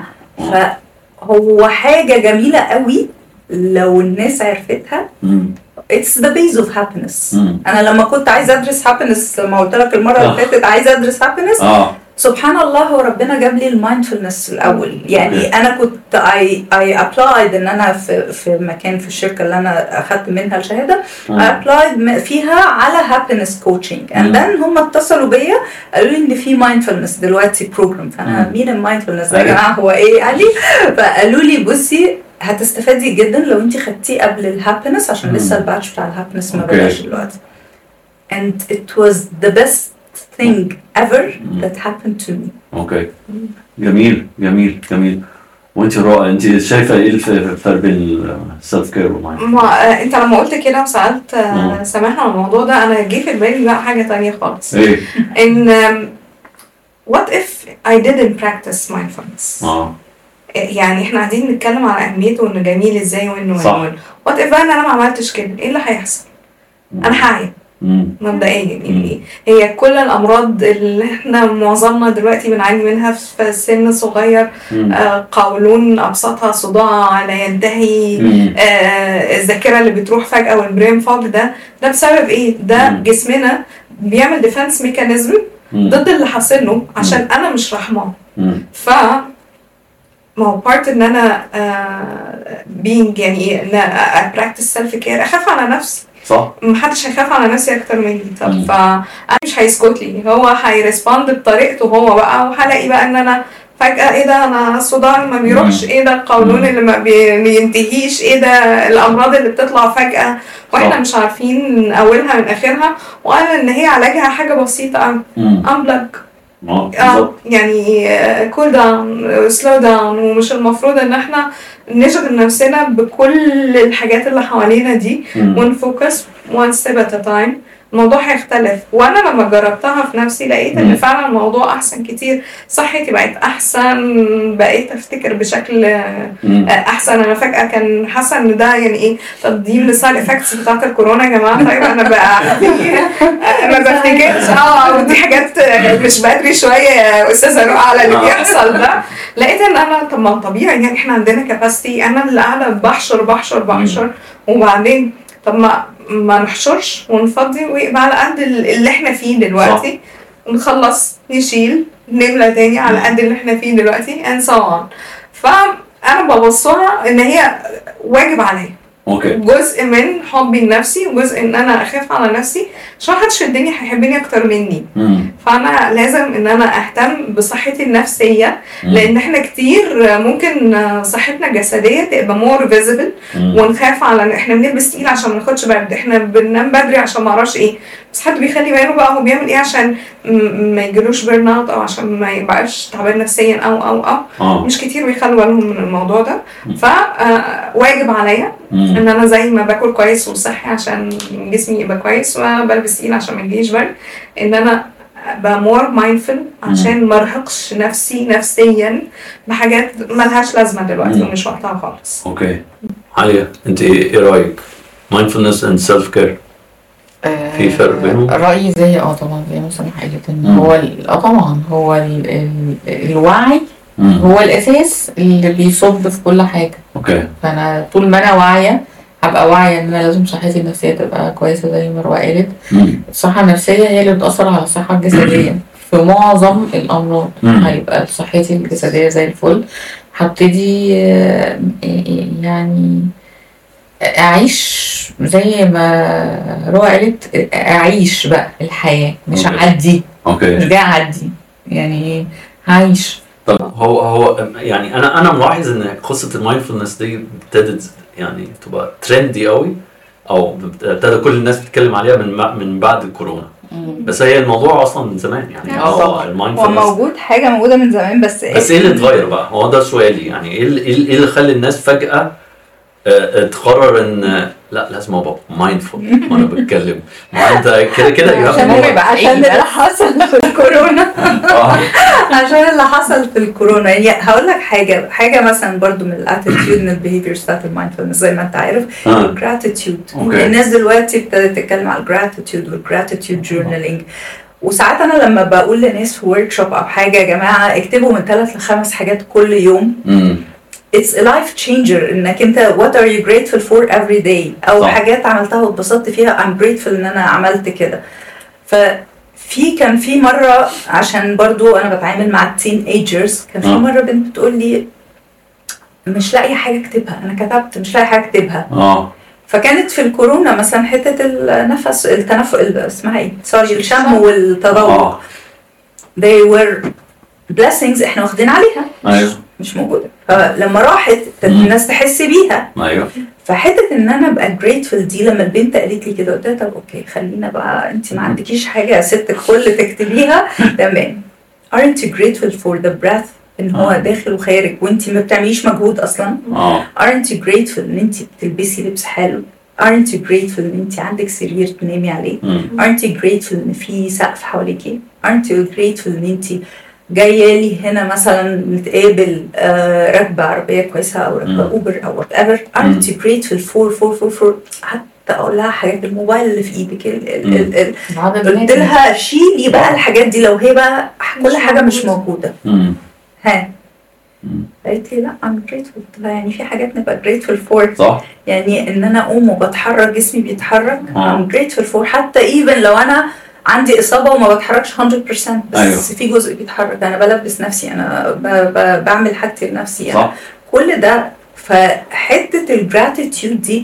فهو حاجه جميله قوي لو الناس عرفتها مم. it's the base of happiness مم. انا لما كنت عايزه ادرس happiness لما قلت لك المره آه. اللي فاتت عايزه ادرس happiness اه سبحان الله هو ربنا جاب لي المايندفولنس الاول يعني انا كنت اي اي ابلايد ان انا في في مكان في الشركه اللي انا اخدت منها الشهاده مم. اي ابلايد فيها على هابينس كوتشنج مم. اند ذن هم اتصلوا بيا قالوا لي ان في مايندفولنس دلوقتي بروجرام فانا مم. مين المايندفولنس يا أيوة. جماعه هو ايه قال لي فقالوا لي بصي هتستفادي جدا لو انت خدتيه قبل الهابينس عشان مم. لسه الباتش بتاع الهابينس ما أوكي. بداش دلوقتي and it was the best thing ever مم. that happened to me اوكي جميل جميل جميل وانت رائع انت شايفه ايه الف- الفرق بين السيلف كير والمايند ما آه، انت لما قلت كده وسالت آه، مم. سامحنا على الموضوع ده انا جه في بالي بقى حاجه تانية خالص ايه ان um, what if I didn't practice mindfulness اه يعني احنا قاعدين نتكلم على اهميته وانه جميل ازاي وانه صح. وانه وات اف بقى ان انا ما عملتش كده ايه اللي هيحصل؟ انا هعيا مم. مبدئيا يعني هي كل الامراض اللي احنا معظمنا دلوقتي بنعاني منها في سن صغير مم. آه، قولون ابسطها صداع لا ينتهي مم. آه، الذاكره اللي بتروح فجاه والبرين فوج ده ده بسبب ايه؟ ده مم. جسمنا بيعمل ديفense ميكانيزم مم. ضد اللي حاصل له عشان انا مش رحمه مم. ف ما هو بارت ان انا بينج يعني ايه ان براكتس سيلف كير اخاف على نفسي صح محدش هيخاف على نفسي اكتر مني مم. طب فانا مش هيسكت لي هو هيرسبوند بطريقته هو بقى وهلاقي بقى ان انا فجأة ايه ده انا الصداع اللي ما بيروحش مم. ايه ده القولون مم. اللي ما بي- بينتهيش ايه ده الامراض اللي بتطلع فجأة واحنا صح. مش عارفين اولها من اخرها وقال ان هي علاجها حاجة بسيطة قوي مم. امبلج اه اه بالظبط يعني كول داون سلو داون ومش المفروض ان احنا نشغل نفسنا بكل الحاجات اللي حوالينا دي مم. ونفوكس one step at a time الموضوع هيختلف وانا لما جربتها في نفسي لقيت مم. ان فعلا الموضوع احسن كتير صحتي بقت احسن بقيت افتكر بشكل مم. احسن انا فجاه كان حاسه ان ده يعني ايه طب دي من السايد افكتس بتاعت الكورونا يا جماعه طيب انا بقى ما بفتكرش اه ودي حاجات مش بدري شويه يا استاذه رؤى على اللي آه. بيحصل ده لقيت ان انا طب ما طبيعي يعني احنا عندنا كاباسيتي انا اللي قاعده بحشر بحشر بحشر وبعدين طب ما ما نحشرش ونفضي ويبقى على قد اللي احنا فيه دلوقتي ونخلص نشيل نملى تاني على قد اللي احنا فيه دلوقتي and so on فانا ببصها ان هي واجب عليا اوكي جزء من حبي لنفسي وجزء ان انا اخاف على نفسي عشان محدش في الدنيا هيحبني اكتر مني مم. فانا لازم ان انا اهتم بصحتي النفسيه مم. لان احنا كتير ممكن صحتنا الجسديه تبقى مور فيزبل مم. ونخاف على احنا بنلبس تقيل عشان ما ناخدش برد احنا بننام بدري عشان ما اعرفش ايه بس حد بيخلي باله بقى هو بيعمل ايه عشان م- ما يجيلوش بيرن اوت او عشان ما يبقاش تعبان نفسيا او او او اه مش كتير بيخلوا بالهم من الموضوع ده فواجب عليا مم. ان انا زي ما باكل كويس وصحي عشان جسمي يبقى كويس وبلبس تقيل عشان ما يجيش برد ان انا ابقى مور مايندفول عشان ما ارهقش نفسي نفسيا بحاجات ملهاش لازمه دلوقتي مم. ومش وقتها خالص اوكي عليا انت ايه إيه رايك؟ mindfulness and self care في فرق بينهم؟ رأيي زي اه طبعا زي ما سامح قالت ان مم. هو ال- اه طبعا هو ال ال الوعي مم. هو الاساس اللي بيصب في كل حاجه اوكي فانا طول ما انا واعيه هبقى واعيه ان انا لازم صحتي النفسيه تبقى كويسه زي ما مروه قالت مم. الصحه النفسيه هي اللي بتاثر على الصحه الجسديه في معظم الامراض مم. هيبقى صحتي الجسديه زي الفل هبتدي آه، يعني اعيش زي ما روى قالت اعيش بقى الحياه مش أوكي. اعدي مش اوكي جاي اعدي يعني هعيش طب هو هو يعني انا انا ملاحظ ان قصه المايندفولنس دي ابتدت يعني تبقى ترندي قوي او ابتدى كل الناس تتكلم عليها من من بعد الكورونا بس هي الموضوع اصلا من زمان يعني آه، هو طبعاً. هو المايندفولنس موجود حاجه موجوده من زمان بس بس ايه اللي اتغير بقى؟ هو ده سؤالي يعني ايه اللي, إيه اللي خلى الناس فجأة آه، تقرر ان لا لازم ابقى مايندفول وانا بتكلم ما انت كده كده you have عشان to- ممكن يبقى عشان حقيقي اللي بس. حصل في الكورونا آه. عشان اللي حصل في الكورونا يعني هقول لك حاجه حاجه مثلا برضو من الاتيتيود من البيهيفيرز بتاعت المايندفولنس زي ما انت عارف آه. الجراتيتيود أوكي. الناس دلوقتي ابتدت تتكلم على الجراتيتيود والجراتيتيود جورنالينج وساعات انا لما بقول لناس في ورك شوب او حاجه يا جماعه اكتبوا من ثلاث لخمس حاجات كل يوم مم. it's a life changer انك انت what are you grateful for every day او صح. صح. حاجات عملتها واتبسطت فيها I'm grateful ان انا عملت كده ففي كان في مرة عشان برضو انا بتعامل مع التين ايجرز كان في آه. مرة بنت بتقول لي مش لاقي حاجة اكتبها انا كتبت مش لاقي حاجة اكتبها اه فكانت في الكورونا مثلا حتة النفس التنفس اسمها ايه سوري الشم والتذوق اه they were blessings احنا واخدين عليها ايوه مش موجودة فلما راحت ابتدت مم. الناس تحس بيها ايوه فحته ان انا ابقى جريتفul دي لما البنت قالت لي كده قلت لها طب اوكي خلينا بقى انت ما عندكيش حاجه يا ست الكل تكتبيها تمام aren't you grateful for the breath ان هو آه. داخل وخارج وانت ما بتعمليش مجهود اصلا اه aren't you grateful ان انت بتلبسي لبس حلو aren't you grateful ان انت عندك سرير تنامي عليه مم. aren't you grateful ان في سقف حواليكي aren't you grateful ان انت جايه لي هنا مثلا نتقابل آه راكبه عربيه كويسه او راكبه مم. اوبر او وات ايفر aren't you grateful for for for for حتى اقول لها حاجات الموبايل اللي في ايدك ال- ال- ال- ال- العدد قلت مات. لها شيلي بقى الحاجات دي لو هي بقى كل حاجه مش موجوده مم. ها مم. قالت لي لا I'm grateful قلت لها يعني في حاجات نبقى grateful for صح يعني ان انا اقوم وبتحرك جسمي بيتحرك آه. I'm grateful for حتى even لو انا عندي اصابه وما بتحركش 100% بس أيوه. أيوه. في جزء بيتحرك انا بلبس نفسي انا ب... ب... بعمل حاجتي لنفسي أنا صح كل ده فحته الجراتيتيود دي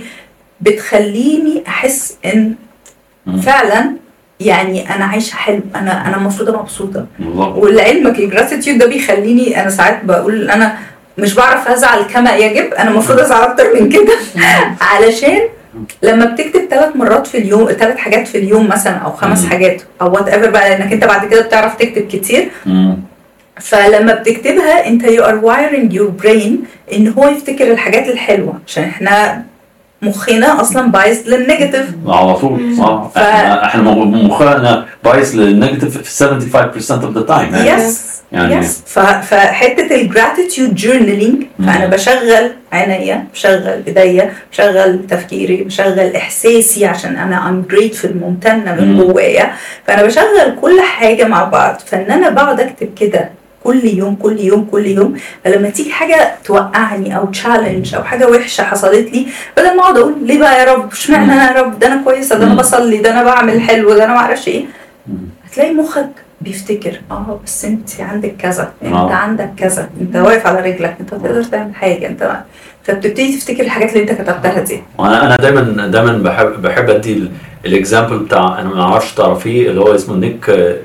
بتخليني احس ان مم. فعلا يعني انا عايشه حلو انا انا المفروض ابقى مبسوطه بالظبط ولعلمك الجراتيتيود ده بيخليني انا ساعات بقول انا مش بعرف ازعل كما يجب انا المفروض ازعل اكتر من كده علشان لما بتكتب ثلاث مرات في اليوم ثلاث حاجات في اليوم مثلا او خمس مم. حاجات او وات ايفر بقى لانك انت بعد كده بتعرف تكتب كتير مم. فلما بتكتبها انت يو ار وايرنج يور برين ان هو يفتكر الحاجات الحلوه عشان احنا مخنا اصلا بايظ للنيجاتيف على طول صح ف- احنا احنا مخنا بايظ للنيجاتيف 75% of the time يعني يس يعني يس فحته الجراتيتيود جورنالينج فانا مم. بشغل عينيا بشغل ايديا بشغل تفكيري بشغل احساسي عشان انا ام جريتفul ممتنه من مم. جوايا فانا بشغل كل حاجه مع بعض فان انا بقعد اكتب كده كل يوم كل يوم كل يوم فلما تيجي حاجه توقعني او تشالنج او حاجه وحشه حصلت لي بدل ما اقعد اقول ليه بقى يا رب اشمعنى انا يا رب ده انا كويسه ده انا مم. بصلي ده انا بعمل حلو ده انا ما اعرفش ايه مم. هتلاقي مخك بيفتكر اه بس انت عندك كذا انت آه. عندك كذا انت واقف على رجلك انت تقدر تعمل حاجه انت فبتبتدي تفتكر الحاجات اللي انت كتبتها دي وانا انا دايما دايما بحب بحب ادي الاكزامبل بتاع انا ما اعرفش تعرفيه اللي هو اسمه نيك آه،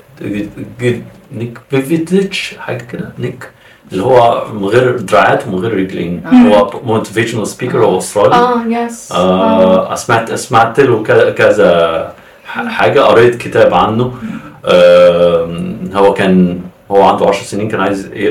جي- نيك فيفيتش حاجه كده نيك اللي هو من غير دراعات ومن غير رجلين هو موتيفيشنال سبيكر هو استرالي اه يس آه سمعت سمعت له كذا- كذا ح- حاجه قريت كتاب عنه آه هو كان هو عنده 10 سنين كان عايز ي-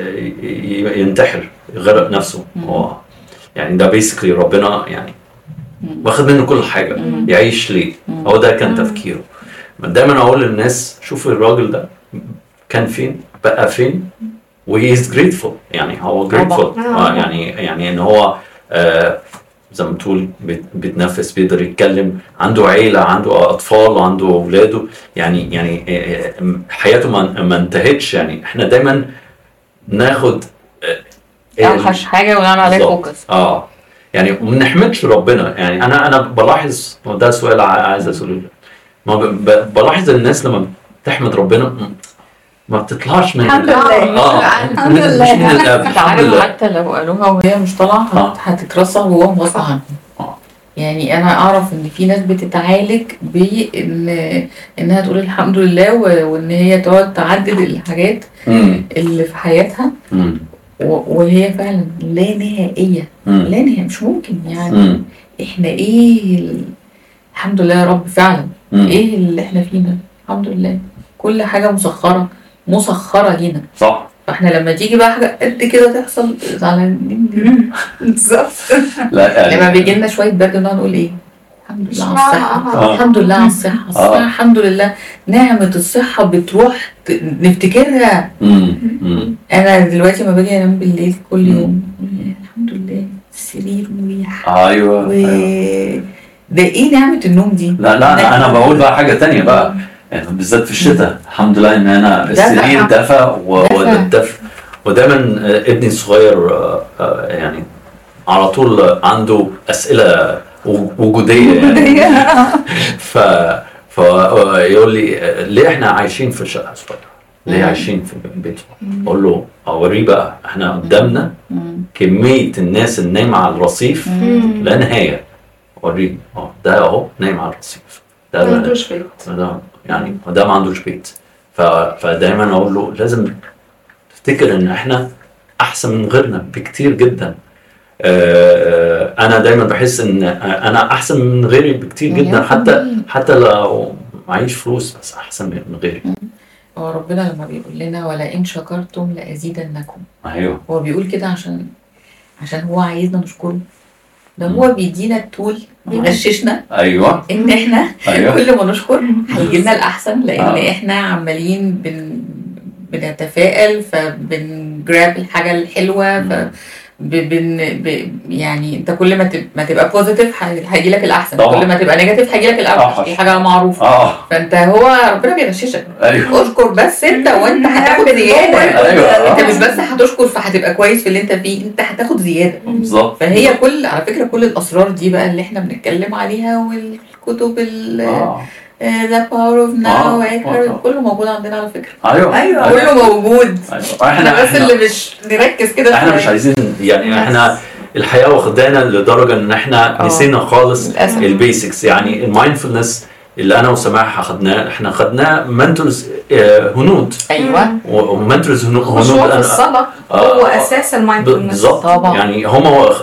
ي- ينتحر يغرق نفسه هو يعني ده بيسكلي ربنا يعني واخد منه كل حاجه يعيش ليه هو ده كان تفكيره دايما اقول للناس شوفوا الراجل ده كان فين بقى فين وهي از جريتفول يعني هو جريتفول طبعاً. يعني يعني ان هو آه زي ما تقول بيت- بيتنفس بيقدر يتكلم عنده عيلة عنده أطفال وعنده أولاده يعني يعني آه، آه، حياته ما ما انتهتش يعني احنا دايما ناخد آه، اوحش حاجه ونعمل عليها بالظبط. فوكس اه يعني وما نحمدش ربنا يعني انا انا بلاحظ وده سؤال ع- عايز اساله ما ب- ب- بلاحظ الناس لما بتحمد ربنا م- ما بتطلعش من الحمد لله. اه الحمد مش لله. من القلب الحمد عارف لله حتى لو قالوها وهي مش طالعه آه. هت- هتترسخ جواهم غصب عنهم آه. يعني انا اعرف ان في ناس بتتعالج بان انها تقول الحمد لله و- وان هي تقعد تعدد الحاجات مم. اللي في حياتها مم. و- وهي فعلا لا نهائيه مم. لا نهائيه مش ممكن يعني مم. احنا ايه ال- الحمد لله يا رب فعلا مم. ايه اللي احنا فينا الحمد لله كل حاجه مسخره مسخره لينا صح فاحنا لما تيجي بقى حاجه قد كده تحصل زعلانين بالظبط لا لما يعني بيجي لنا شويه برد نقعد نقول ايه الحمد لله على الصحه آه. الحمد لله على الصحه الصحة الحمد لله نعمه الصحه بتروح ت- نفتكرها مم. مم. انا دلوقتي لما باجي انام بالليل كل يوم الحمد لله السرير مريح ايوه و أيوة. ده ايه نعمه النوم دي لا لا انا انا بقول بقى حاجه تانية بقى يعني بالذات في الشتاء الحمد لله ان انا دفى. السرير دفى و- دفى. والدفء ودايما آه، ابني الصغير آه، آه، يعني على طول عنده اسئله و- وجوديه يعني ف فيقول لي آه، ليه احنا عايشين في شقه صغيره؟ ليه مم. عايشين في بيت صغير؟ اقول له اوريه بقى احنا قدامنا مم. كميه الناس النايمه على الرصيف مم. لا نهايه اوريه اه ده اهو نايم على الرصيف ما ده عندوش بيت ده يعني وده ما عندوش بيت ف... فدايما اقول له لازم تفتكر ان احنا احسن من غيرنا بكتير جدا آه، آه، انا دايما بحس ان انا احسن من غيري بكتير جدا مليون حتى في المية. حتى لو معيش فلوس بس احسن من غيري هو ربنا لما بيقول لنا ولئن شكرتم لازيدنكم ايوه هو بيقول كده عشان عشان هو عايزنا نشكره ده هو بيدينا التول بيغششنا ايوه ان احنا ايوه كل ما نشكر هيجي لنا الاحسن لان آه. احنا عمالين بن بنتفائل فبنجراب الحاجه الحلوه ف ب- بن ب يعني انت كل ما تب- ما تبقى بوزيتيف هيجي لك الاحسن طبعا. كل ما تبقى نيجاتيف هيجي لك الاوحش أوحش. دي حاجه معروفه اه فانت هو ربنا بيغششك ايوه اشكر بس انت وانت هتاخد نعمل زياده أيوة. انت مش بس هتشكر فهتبقى كويس في اللي انت فيه انت هتاخد زياده بالظبط فهي كل على فكره كل الاسرار دي بقى اللي احنا بنتكلم عليها والكتب اه ذا باور اوف آه. ناو آه. كله موجود عندنا على فكره ايوه ايوه كله موجود أيوة. احنا احنا بس احنا اللي مش نركز كده احنا مش شوية. عايزين يعني احنا الحياه واخدانا لدرجه ان احنا آه. نسينا خالص للاسف البيسكس يعني المايندفولنس اللي انا وسماح اخدناه احنا خدناه منتورز هنود ايوه ومنتورز هنود خشوع في أنا- الصلاة آه، هو آه، أساس المايندفولنس بالظبط طبعا. يعني هم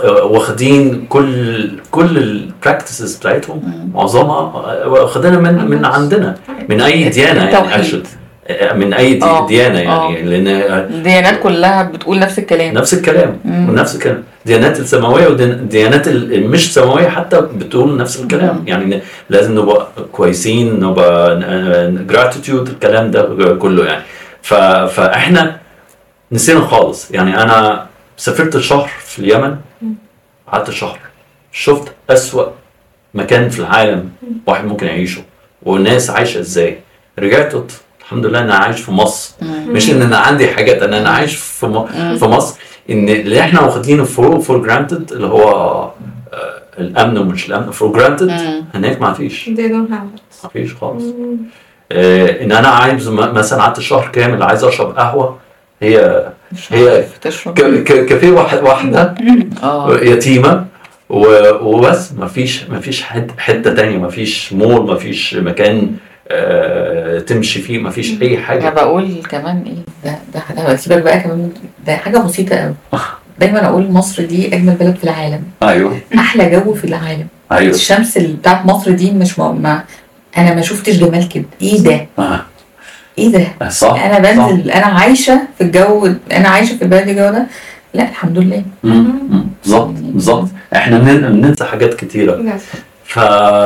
واخدين كل كل البراكتسز بتاعتهم مم. معظمها واخدينها من من عندنا من اي ديانه يعني التوحيد. actually. من اي دي- آه. ديانه يعني لان الديانات كلها بتقول نفس الكلام نفس الكلام مم. ونفس الكلام الديانات السماويه والديانات المش سماويه حتى بتقول نفس الكلام مم. يعني لازم نبقى كويسين نبقى جراتيتيود الكلام ده كله يعني ف... فاحنا نسينا خالص يعني انا سافرت شهر في اليمن قعدت شهر شفت أسوأ مكان في العالم واحد ممكن يعيشه والناس عايشه ازاي رجعت قلت الحمد لله انا عايش في مصر مم. مش ان انا عندي حاجات انا انا عايش في م... مم. في مصر ان اللي احنا واخدينه فور فور جرانتد اللي هو آه، الامن ومش الامن فور جرانتد مم. هناك ما فيش they don't have it ما فيش خالص آه، ان انا عايز م- مثلا قعدت شهر كامل عايز اشرب قهوه هي مش هي عارف تشرب ك- ك- كافيه واحد واحده اه يتيمه و- وبس ما فيش ما فيش حد حته تانية ما فيش مول ما فيش مكان آه، تمشي فيه ما فيش اي انا حاجه بقول كمان ايه ده ده ده سيبك بقى كمان ده حاجه بسيطه قوي دايما اقول مصر دي اجمل بلد في العالم ايوه احلى جو في العالم ايوه الشمس اللي بتاعت مصر دي مش ما, ما انا ما شفتش جمال كده ايه ده آه، ايه ده صح انا بنزل انا عايشه في الجو انا عايشه في البلد الجو ده لا الحمد لله مم، مم، بالظبط بالظبط احنا بنن- بننسى حاجات كتيره Yes. ف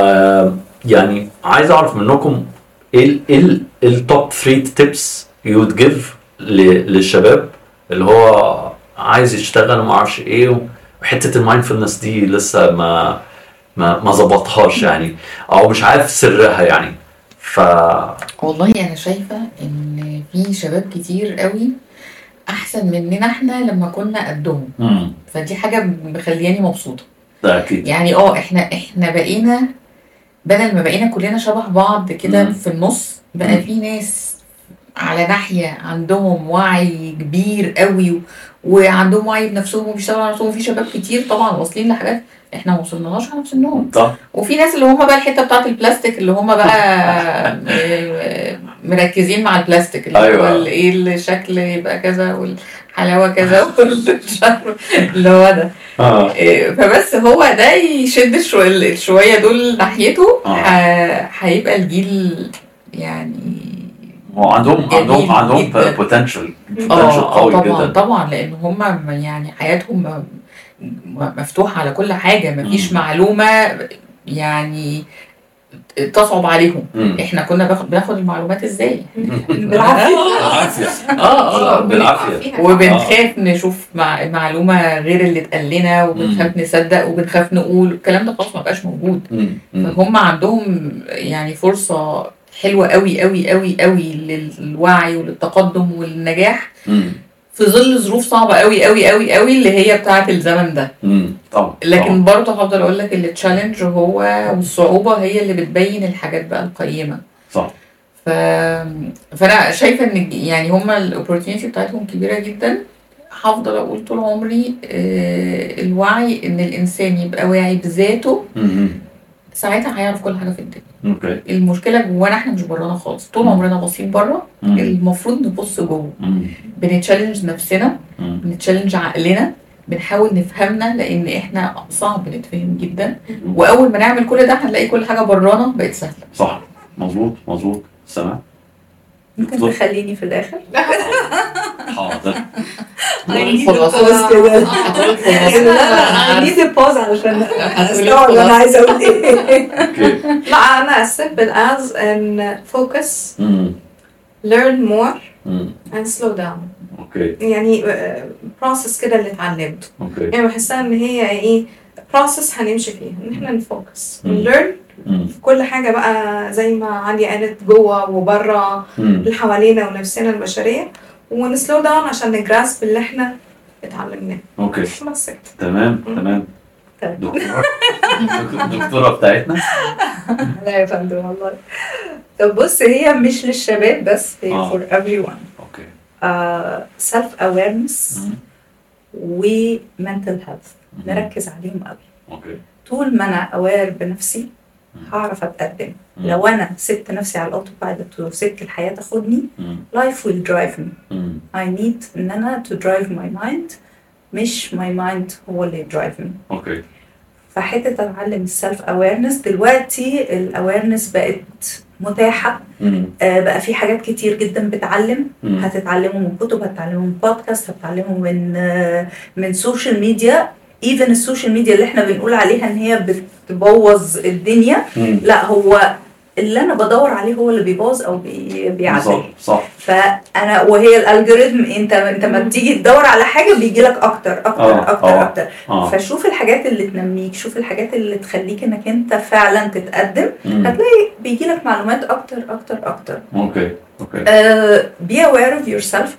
يعني عايز اعرف منكم ايه ال- ايه ال- التوب 3 تيبس يو would give ل- للشباب اللي هو عايز يشتغل وما اعرفش ايه وحته المايندفولنس دي لسه ما ما ما ظبطهاش يعني او مش عارف سرها يعني ف والله انا شايفه ان في شباب كتير قوي احسن مننا احنا لما كنا قدهم مم. فدي حاجه مخلياني مبسوطه ده اكيد يعني اه احنا احنا بقينا بدل ما بقينا كلنا شبه بعض كده مم. في النص مم. بقى في ناس على ناحية عندهم وعي كبير قوي و- وعندهم وعي بنفسهم وبيشتغلوا على نفسهم وفي شباب كتير طبعا واصلين لحاجات احنا ما وصلناش على سنهم صح وفي ناس اللي هم بقى الحته بتاعت البلاستيك اللي هم بقى م- مركزين مع البلاستيك اللي أيوة. هو ال- ايه الشكل يبقى كذا والحلاوه كذا والمش عارفة اللي هو ده اه إيه، فبس هو ده يشد الشو- الشويه دول ناحيته آه. ه- هيبقى الجيل يعني هو عندهم عندهم جميل عندهم جداً. بوتنشال بوتنشال اه قوي آه، طبعا جدا طبعا لان هم يعني حياتهم م- م- مفتوحه على كل حاجه مفيش مم. معلومه يعني تصعب عليهم مم. احنا كنا باخد بناخد المعلومات ازاي بالعافيه بالعافيه اه اه بالعافيه وبنخاف نشوف مع معلومه غير اللي اتقال لنا وبنخاف نصدق وبنخاف نقول الكلام ده خلاص ما بقاش موجود مم. مم. فهم عندهم يعني فرصه حلوه قوي قوي قوي قوي للوعي وللتقدم والنجاح مم. في ظل ظروف صعبه قوي قوي قوي قوي اللي هي بتاعه الزمن ده مم. طبعا لكن برضه هفضل اقول لك التشالنج هو والصعوبه هي اللي بتبين الحاجات بقى القيمه صح ف... فانا شايفه ان يعني هما الاوبورتيونيتي بتاعتهم كبيره جدا هفضل اقول طول عمري آه، الوعي ان الانسان يبقى واعي بذاته مم. ساعتها هيعرف كل حاجه في الدنيا اوكي المشكله جوانا احنا مش برانا خالص طول مم. عمرنا باصين بره مم. المفروض نبص جوه مم. بنتشالنج نفسنا مم. بنتشالنج عقلنا بنحاول نفهمنا لان احنا صعب نتفهم جدا واول ما نعمل كل ده هنلاقي كل حاجه برانا بقت سهله صح مظبوط مظبوط سمع ممكن دكتور. تخليني في الاخر حاضر الخلاصة. كده هتقول I need a pause علشان هتقولي استوعب انا الخلاصة. عايزه اقول ايه اوكي لا انا simple as ان focus مم. learn more مم. and slow down اوكي يعني بروسس كده اللي اتعلمته اوكي يعني بحسها ان هي ايه بروسس هنمشي فيها ان احنا نفوكس مم. ونليرن مم. في كل حاجه بقى زي ما علي قالت جوه وبره مم. اللي حوالينا ونفسنا البشريه ونسلو داون عشان نجراسب اللي احنا اتعلمناه اوكي بس كده. تمام مم. تمام طيب. دكتورة الدكتورة بتاعتنا لا يا فندم والله طب بص هي مش للشباب بس هي آه. for everyone اوكي uh, self awareness مم. و mental health مم. نركز عليهم قوي اوكي طول ما انا اوير بنفسي مم. هعرف اتقدم مم. لو انا سبت نفسي على الاوتو بايلوت وسبت الحياه تاخدني مم. life will drive me مم. I need ان انا to drive my mind مش my mind هو اللي drive me اوكي فحته اتعلم السيلف اويرنس دلوقتي الاويرنس بقت متاحه مم. آه، بقى في حاجات كتير جدا بتعلم مم. هتتعلموا من كتب هتتعلموا من بودكاست هتتعلموا من آه، من سوشيال ميديا ايفن السوشيال ميديا اللي احنا بنقول عليها ان هي بتبوظ الدنيا مم. لا هو اللي انا بدور عليه هو اللي بيبوظ او بي- بيعدل صح صح فانا وهي الالجوريثم انت انت ما بتيجي تدور على حاجه بيجي لك اكتر اكتر آه، اكتر آه. اكتر اه فشوف الحاجات اللي تنميك شوف الحاجات اللي تخليك انك انت فعلا تتقدم مم. هتلاقي بيجي لك معلومات اكتر اكتر اكتر اوكي اوكي بي اوير اوف يور سيلف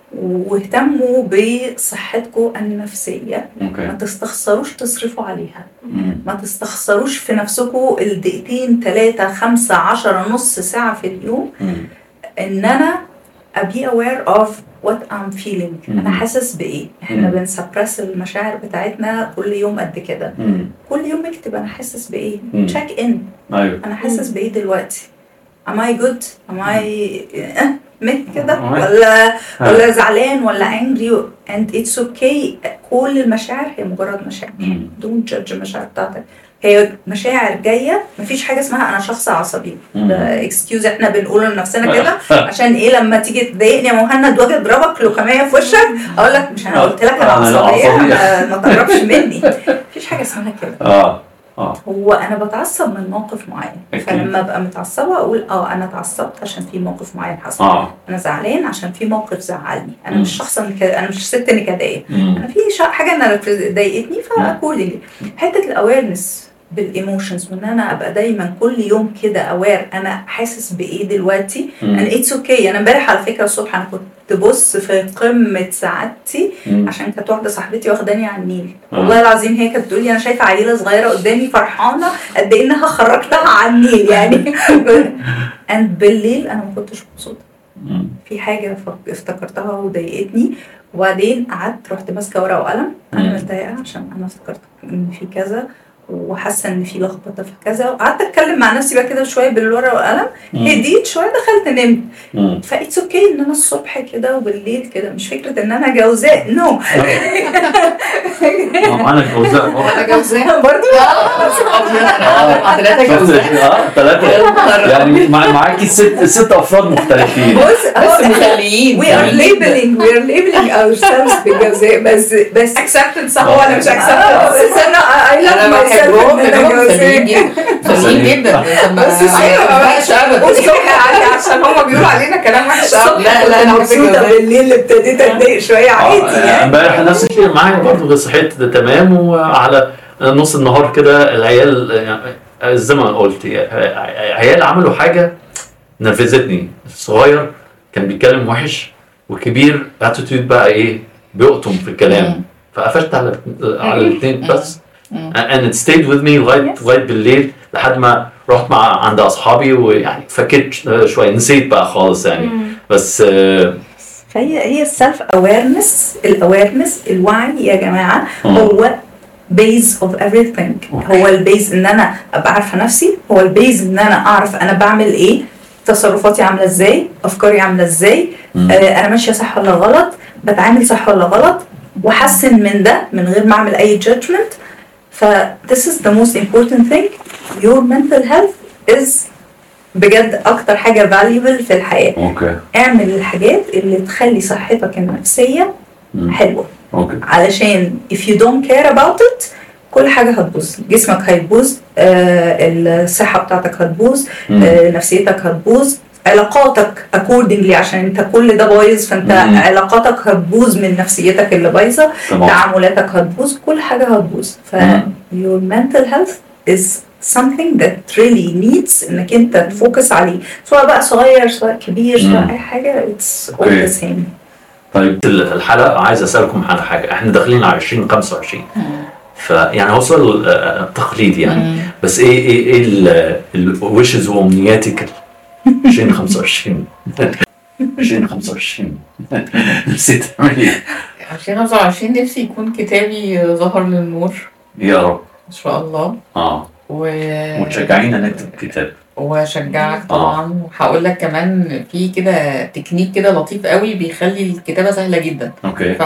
واهتموا بصحتكم النفسيه ما اوكي تستخسروش تصرفوا عليها مم. ما تستخسروش في نفسكم الدقيقتين ثلاثة خمسة عشرة نص ساعة في اليوم مم. ان انا ابي اوير اوف وات ام فيلينج انا مم. حاسس بايه احنا مم. بنسبرس المشاعر بتاعتنا كل يوم قد كده مم. كل يوم اكتب انا حاسس بايه مم. تشيك ان ايوه انا حاسس بايه دلوقتي am I good am I اه مت كده آه. ولا ولا زعلان ولا angry and it's okay كل المشاعر هي مجرد مشاعر مم. don't judge المشاعر بتاعتك هي مشاعر جايه مفيش حاجه اسمها انا شخص عصبي مم. ده اكسكيوز احنا بنقوله لنفسنا كده عشان ايه لما تيجي تضايقني يا مهند واجي اضربك لوكميه في وشك اقول لك مش انا قلت لك انا أنا عصبيه عصبية. ما- ما تقربش مني مفيش حاجه اسمها كده اه اه هو انا بتعصب من موقف معين أكيد. فلما ابقى متعصبه اقول اه انا اتعصبت عشان في موقف معين حصل اه انا زعلان عشان في موقف زعلني انا مم. مش شخص نك- انا مش ست نكديه مم. انا في شا- حاجه انا ضايقتني فاكوردنجلي حته الاويرنس بالايموشنز وان انا ابقى دايما كل يوم كده اوير انا حاسس بايه دلوقتي مم. انا اتس اوكي انا امبارح على فكره الصبح انا كنت تبص في قمه سعادتي مم. عشان كانت واحده صاحبتي واخداني على النيل آه. والله العظيم هي كانت بتقول لي انا شايفه عيله صغيره قدامي فرحانه قد ايه انها خرجتها على النيل يعني اند بالليل انا ما كنتش مبسوطه مم. في حاجه فك- افتكرتها وضايقتني وبعدين قعدت رحت ماسكه ورقه وقلم مم. انا متضايقه عشان انا افتكرت ان في كذا وحاسه ان في لخبطه في كذا وقعدت اتكلم مع نفسي بقى كده شويه بالورقه والقلم مم. هديت شويه دخلت نمت مم. فايتس اوكي ان انا الصبح كده وبالليل كده مش فكره ان انا جوزاء نو آه، انا جوزاء انا جوزاء برضه مع ثلاثة شفت جوزاء اه ثلاثة يعني مع- معاكي ست ست افراد مختلفين بص بس مثاليين we are labeling we are labeling ourselves بالجوزاء بس بس accepted صح ولا مش آه، accepted بس انا I love انا myself بحبهم ان انا لانهم مثاليين جوزاء جدا مثاليين جدا بس بس ما ينفعش ابدا الصبح يعني عشان هم بيقولوا علينا كلام وحش قوي لا لا انا بحب مبسوطه الجوزاء بالليل ابتديت اتضايق شويه عادي آه، يعني امبارح نفس الشيء معايا برضه صحيت تمام وعلى نص النهار كده العيال يعني زي ما قلت عيال عملوا حاجه نرفزتني الصغير كان بيتكلم وحش وكبير اتيتيود بقى ايه بيقطم في الكلام مم. فقفلت على على الاثنين بس مم. and it stayed with me لغايه لغايه بالليل لحد ما رحت مع عند اصحابي ويعني فكيت شويه نسيت بقى خالص يعني بس آه، فهي هي السيلف اويرنس الاويرنس الوعي يا جماعه مم. هو بيز اوف everything هو البيز ان انا ابقى عارفه نفسي هو البيز ان انا اعرف انا بعمل ايه تصرفاتي عامله ازاي افكاري عامله ازاي مم. آه انا ماشيه صح ولا غلط بتعامل صح ولا غلط واحسن من ده من غير ما اعمل اي judgment ف this is the most important thing your mental health is بجد اكتر حاجه valuable في الحياه اوكي اعمل الحاجات اللي تخلي صحتك النفسيه مم. حلوه اوكي علشان if you don't care about it كل حاجة هتبوظ جسمك هيبوظ آه الصحة بتاعتك هتبوظ مم. آه نفسيتك هتبوظ علاقاتك accordingly عشان انت كل ده بايظ فانت مم. علاقاتك هتبوظ من نفسيتك اللي بايظه تمام تعاملاتك هتبوظ كل حاجة هتبوظ ف مم. your mental health is something that really needs انك انت تفوكس عليه سواء بقى صغير سواء كبير سواء مم. اي حاجة it's all أوكي. the same طيب الحلقه عايز اسالكم على حاجه احنا داخلين على 2025 فيعني هو سؤال آه، تقليدي يعني بس ايه ايه ايه الويشز وامنياتك 2025 2025 نسيت تعمل ايه 2025 نفسي يكون كتابي ظهر للنور يا رب ان شاء الله اه و... وتشجعينا نكتب كتاب واشجعك طبعا وهقول لك كمان في كده تكنيك كده لطيف قوي بيخلي الكتابه سهله جدا اوكي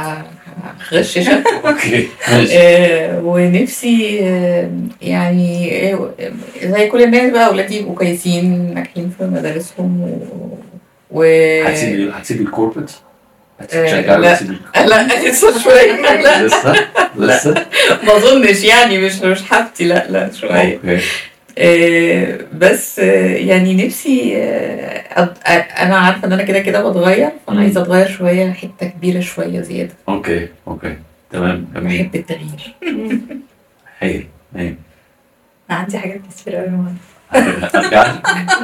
فهغششك اوكي ماشي آه، ونفسي آه، يعني آه، زي كل الناس بقى اولادي يبقوا كويسين ناجحين في مدارسهم و, و... هتسيبي هتسيبي الكوربت آه، هتشجعي لا. وتسيبي لا لسه شويه لا لسه لسه ما اظنش يعني مش مش حاجتي لا لا شويه اوكي آه، بس آه، يعني نفسي آه، أد- آه، انا عارفه ان انا كده كده بتغير فانا مم. عايزه اتغير شويه حته كبيره شويه زياده اوكي اوكي تمام جميل بحب التغيير هايل هايل عندي حاجات كتير قوي يعني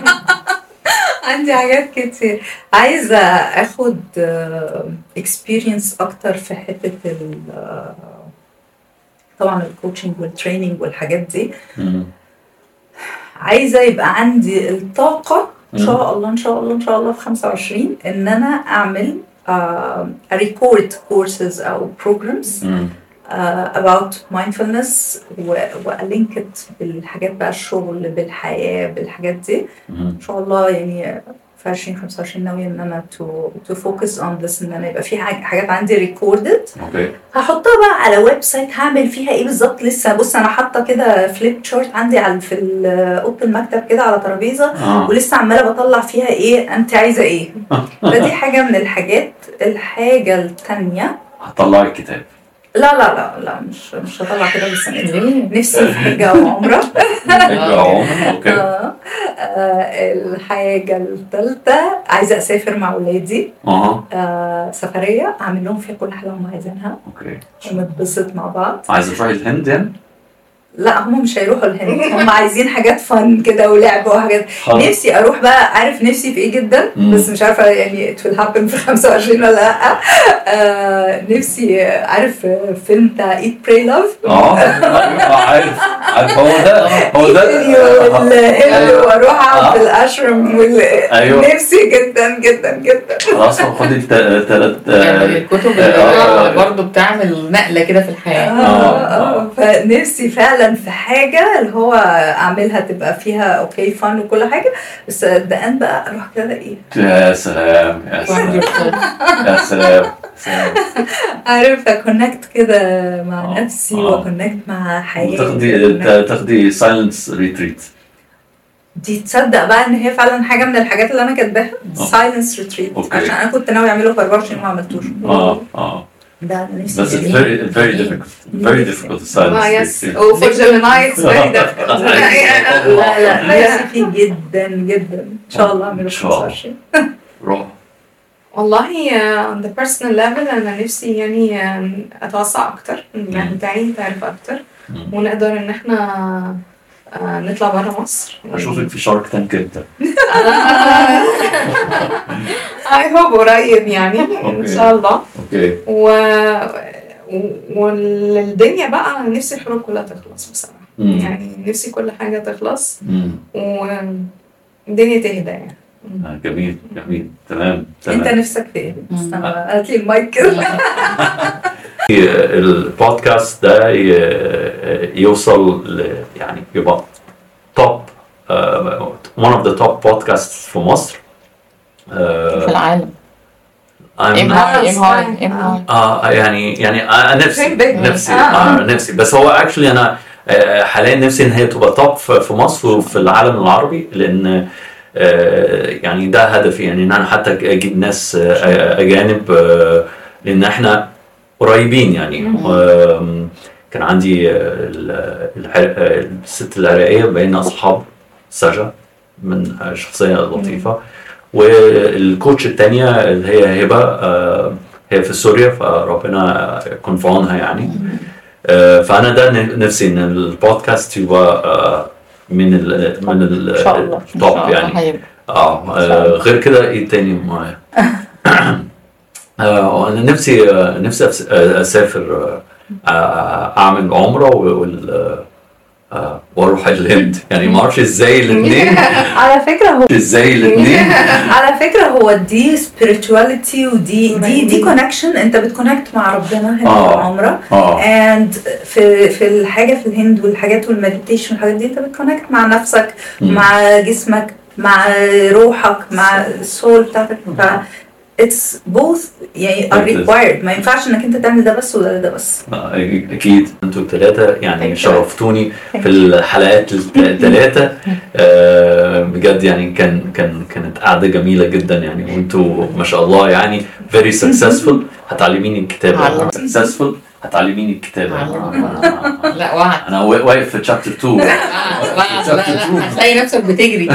عندي حاجات كتير عايزة اخد اكسبيرينس اكتر في حتة ال آه، طبعا الكوتشنج والتريننج والحاجات دي مم. عايزة يبقى عندي الطاقة ان مم. شاء الله ان شاء الله ان شاء الله في 25 ان انا اعمل ريكورد كورسز او programs مم. uh, about mindfulness و والينكت بالحاجات بقى الشغل بالحياة بالحاجات دي مم. ان شاء الله يعني في 2025 ناوية ان انا to to focus on this ان انا يبقى في حاجة حاجات عندي recorded اوكي هحطها بقى على ويب سايت هعمل فيها ايه بالظبط لسه بص انا حاطه كده فليب شارت عندي على في ال- اوضه المكتب كده على ترابيزه اه ولسه عماله بطلع فيها ايه انت عايزه ايه فدي حاجه من الحاجات الحاجه الثانيه هطلعي الكتاب لا لا لا لا مش مش هطلع كده لسه ليه؟ نفسي في حجه او عمره اوكي آه، آه، الحاجه الثالثه عايزه اسافر مع ولادي اها آه، سفريه اعمل لهم فيها كل حاجه هم عايزينها اوكي ونتبسط مع بعض عايزه تروحي الهند يعني؟ لا هم مش هيروحوا الهند هم عايزين حاجات فن كده ولعب وحاجات خلاص. نفسي اروح بقى عارف نفسي في ايه جدا مم. بس مش عارفه يعني it will happen في 25 ولا لا آه نفسي آه، عارف آه، فيلم بتاع eat pray love اه أيوة، عارف عارف هو ده هو ده والهند واروح اقعد في آه. الاشرم وال... أيوة. نفسي جدا جدا جدا خلاص خد الثلاث يعني الكتب اللي آه. برضه بتعمل نقله كده في الحياه آه آه فنفسي فعلا في حاجة اللي هو أعملها تبقى فيها أوكي فن وكل حاجة بس ده أن بقى أروح كده إيه يا سلام يا سلام يا سلام سلام. عارف أكونكت كده مع آه، نفسي آه. وأكونكت مع حياتي تاخدي تاخدي سايلنس ريتريت دي تصدق بقى إن هي فعلا حاجة من الحاجات اللي أنا كاتباها آه. سايلنس ريتريت أوكي. عشان أنا كنت ناوي أعمله في 24 وما عملتوش اه اه ده أنا نفسي بس it's فيه. very very difficult very difficult to silence اه يس retreat. وفور جيميناي اتس فيري difficult لا لا نفسي فيه جدا جدا إن شاء الله أعمله إن في شاء الله. 25 روح والله uh, on the personal level انا نفسي يعني uh, اتوسع اكتر المهن بتاعي تعرف اكتر مم. ونقدر ان احنا uh, نطلع بره مصر اشوفك في شارك تانك انت اي هوب قريب يعني ان أوكي. شاء الله اوكي و و- والدنيا بقى نفسي الحروب كلها تخلص بصراحه مم. يعني نفسي كل حاجه تخلص مم. والدنيا تهدى يعني آه، جميل جميل تمام أنت تمام نفسك في إيه؟ مم. استنى بقى، هات لي المايك كده البودكاست ده ي- يوصل ل يعني يبقى توب one of the top podcasts في مصر آه، في العالم I'm ام not- هاي ام هاي ام هاي اه يعني يعني آه نفسي Dream big. نفسي آه. آه نفسي بس هو اكشلي انا آه، حاليا نفسي ان هي تبقى توب في في مصر وفي العالم العربي لان آه، يعني ده هدفي يعني ان انا حتى اجيب ناس آه، اجانب آه، لان احنا قريبين يعني آم، كان عندي آه، ال- العر- آه، الست العراقيه بقينا اصحاب سجا من آه، شخصيه لطيفه والكوتش الثانيه اللي هي هبه آه، هي في سوريا فربنا يكون في عونها يعني آه، فانا ده ن- نفسي ان البودكاست يبقى آه، من ال من ال ان شاء الله ان التوب شاء الله يعني هيبقى اه آه، غير كده ايه تاني معايا آه، انا نفسي آه، نفسي أس- آه، اسافر آه، آه، اعمل عمره و- وال آه، آه، واروح الهند يعني ما اعرفش ازاي الاثنين على فكرة هو ازاي الاثنين على فكرة هو دي spirituality ودي دي دي كونكشن انت بتكونكت مع ربنا هنا في آه. العمرة اه and في في الحاجة في الهند والحاجات والمديتيشن والحاجات دي انت بتكونكت مع نفسك مم. مع جسمك مع روحك مع السول بتاعتك ف it's both يعني are It is. required ما ينفعش انك انت تعمل ده بس ولا ده بس آه، اكيد انتوا الثلاثه يعني Thank you. شرفتوني Thank في الحلقات الثلاثه بجد يعني كان كان كانت قعده جميله جدا يعني وانتوا ما شاء الله يعني very successful هتعلميني الكتابه علمت. successful هتعلميني الكتابه أنا- لا وعد انا وا- واقف في chapter 2 لا لا لا هتلاقي نفسك بتجري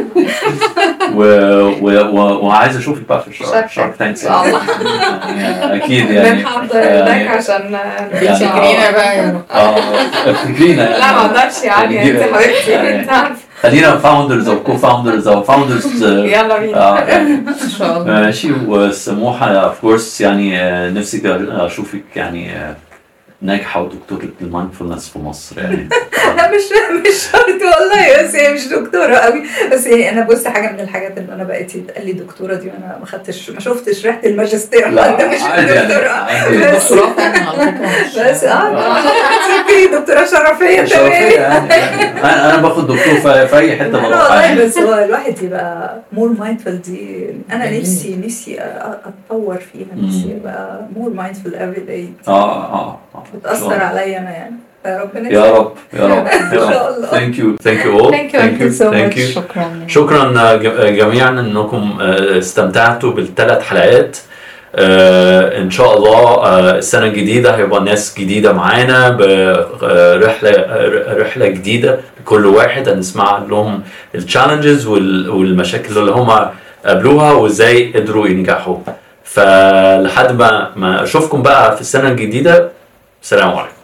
و... و... و... وعايز اشوفك بقى في Shark شارك تانكس الله. اكيد يعني بنحضر يعني- لك عشان بتجرينا بقى يا اه افتكرينا يعني لا ما اقدرش يعني انت يعني- حبيبتي يعني- انت عارفه خلينا فاوندرز او كو فاوندرز او فاوندرز يلا بينا اه يعني ان شاء الله ماشي وسموحه اوف كورس يعني آه، نفسي اشوفك يعني آه، ناجحه ودكتوره المايندفولنس في مصر يعني لا مش مش شرط والله بس هي مش دكتوره قوي بس يعني انا بص حاجه من الحاجات اللي انا بقيت يتقال لي دكتوره دي وانا ما خدتش ما شفتش ريحه الماجستير حتى مش عادي يعني دكتوره عادي. بس دكتوراه فعلا على فكره مش بس اه اوكي دكتوره شرفيه شرفية تمام يعني انا انا باخد دكتور في في اي حته لا بروح والله يعني. بس هو الواحد يبقى مور مايندفول دي انا نفسي نفسي أ- أ- اتطور فيها نفسي مم. ابقى مور مايندفول افري داي اه اه اه بتاثر عليا انا يعني فربنا يا رب يا رب إن شاء الله. ثانك يو ثانك يو اول Thank you. Thank you so ثانك much. يو شكرا شكرا ج- جميعا انكم آه، استمتعتوا بالثلاث حلقات آه، ان شاء الله آه، السنه الجديده هيبقى ناس جديده معانا برحله رحله جديده لكل واحد هنسمع لهم التشالنجز والمشاكل اللي هم قابلوها وازاي قدروا ينجحوا فلحد ما ما اشوفكم بقى في السنه الجديده سلام عليكم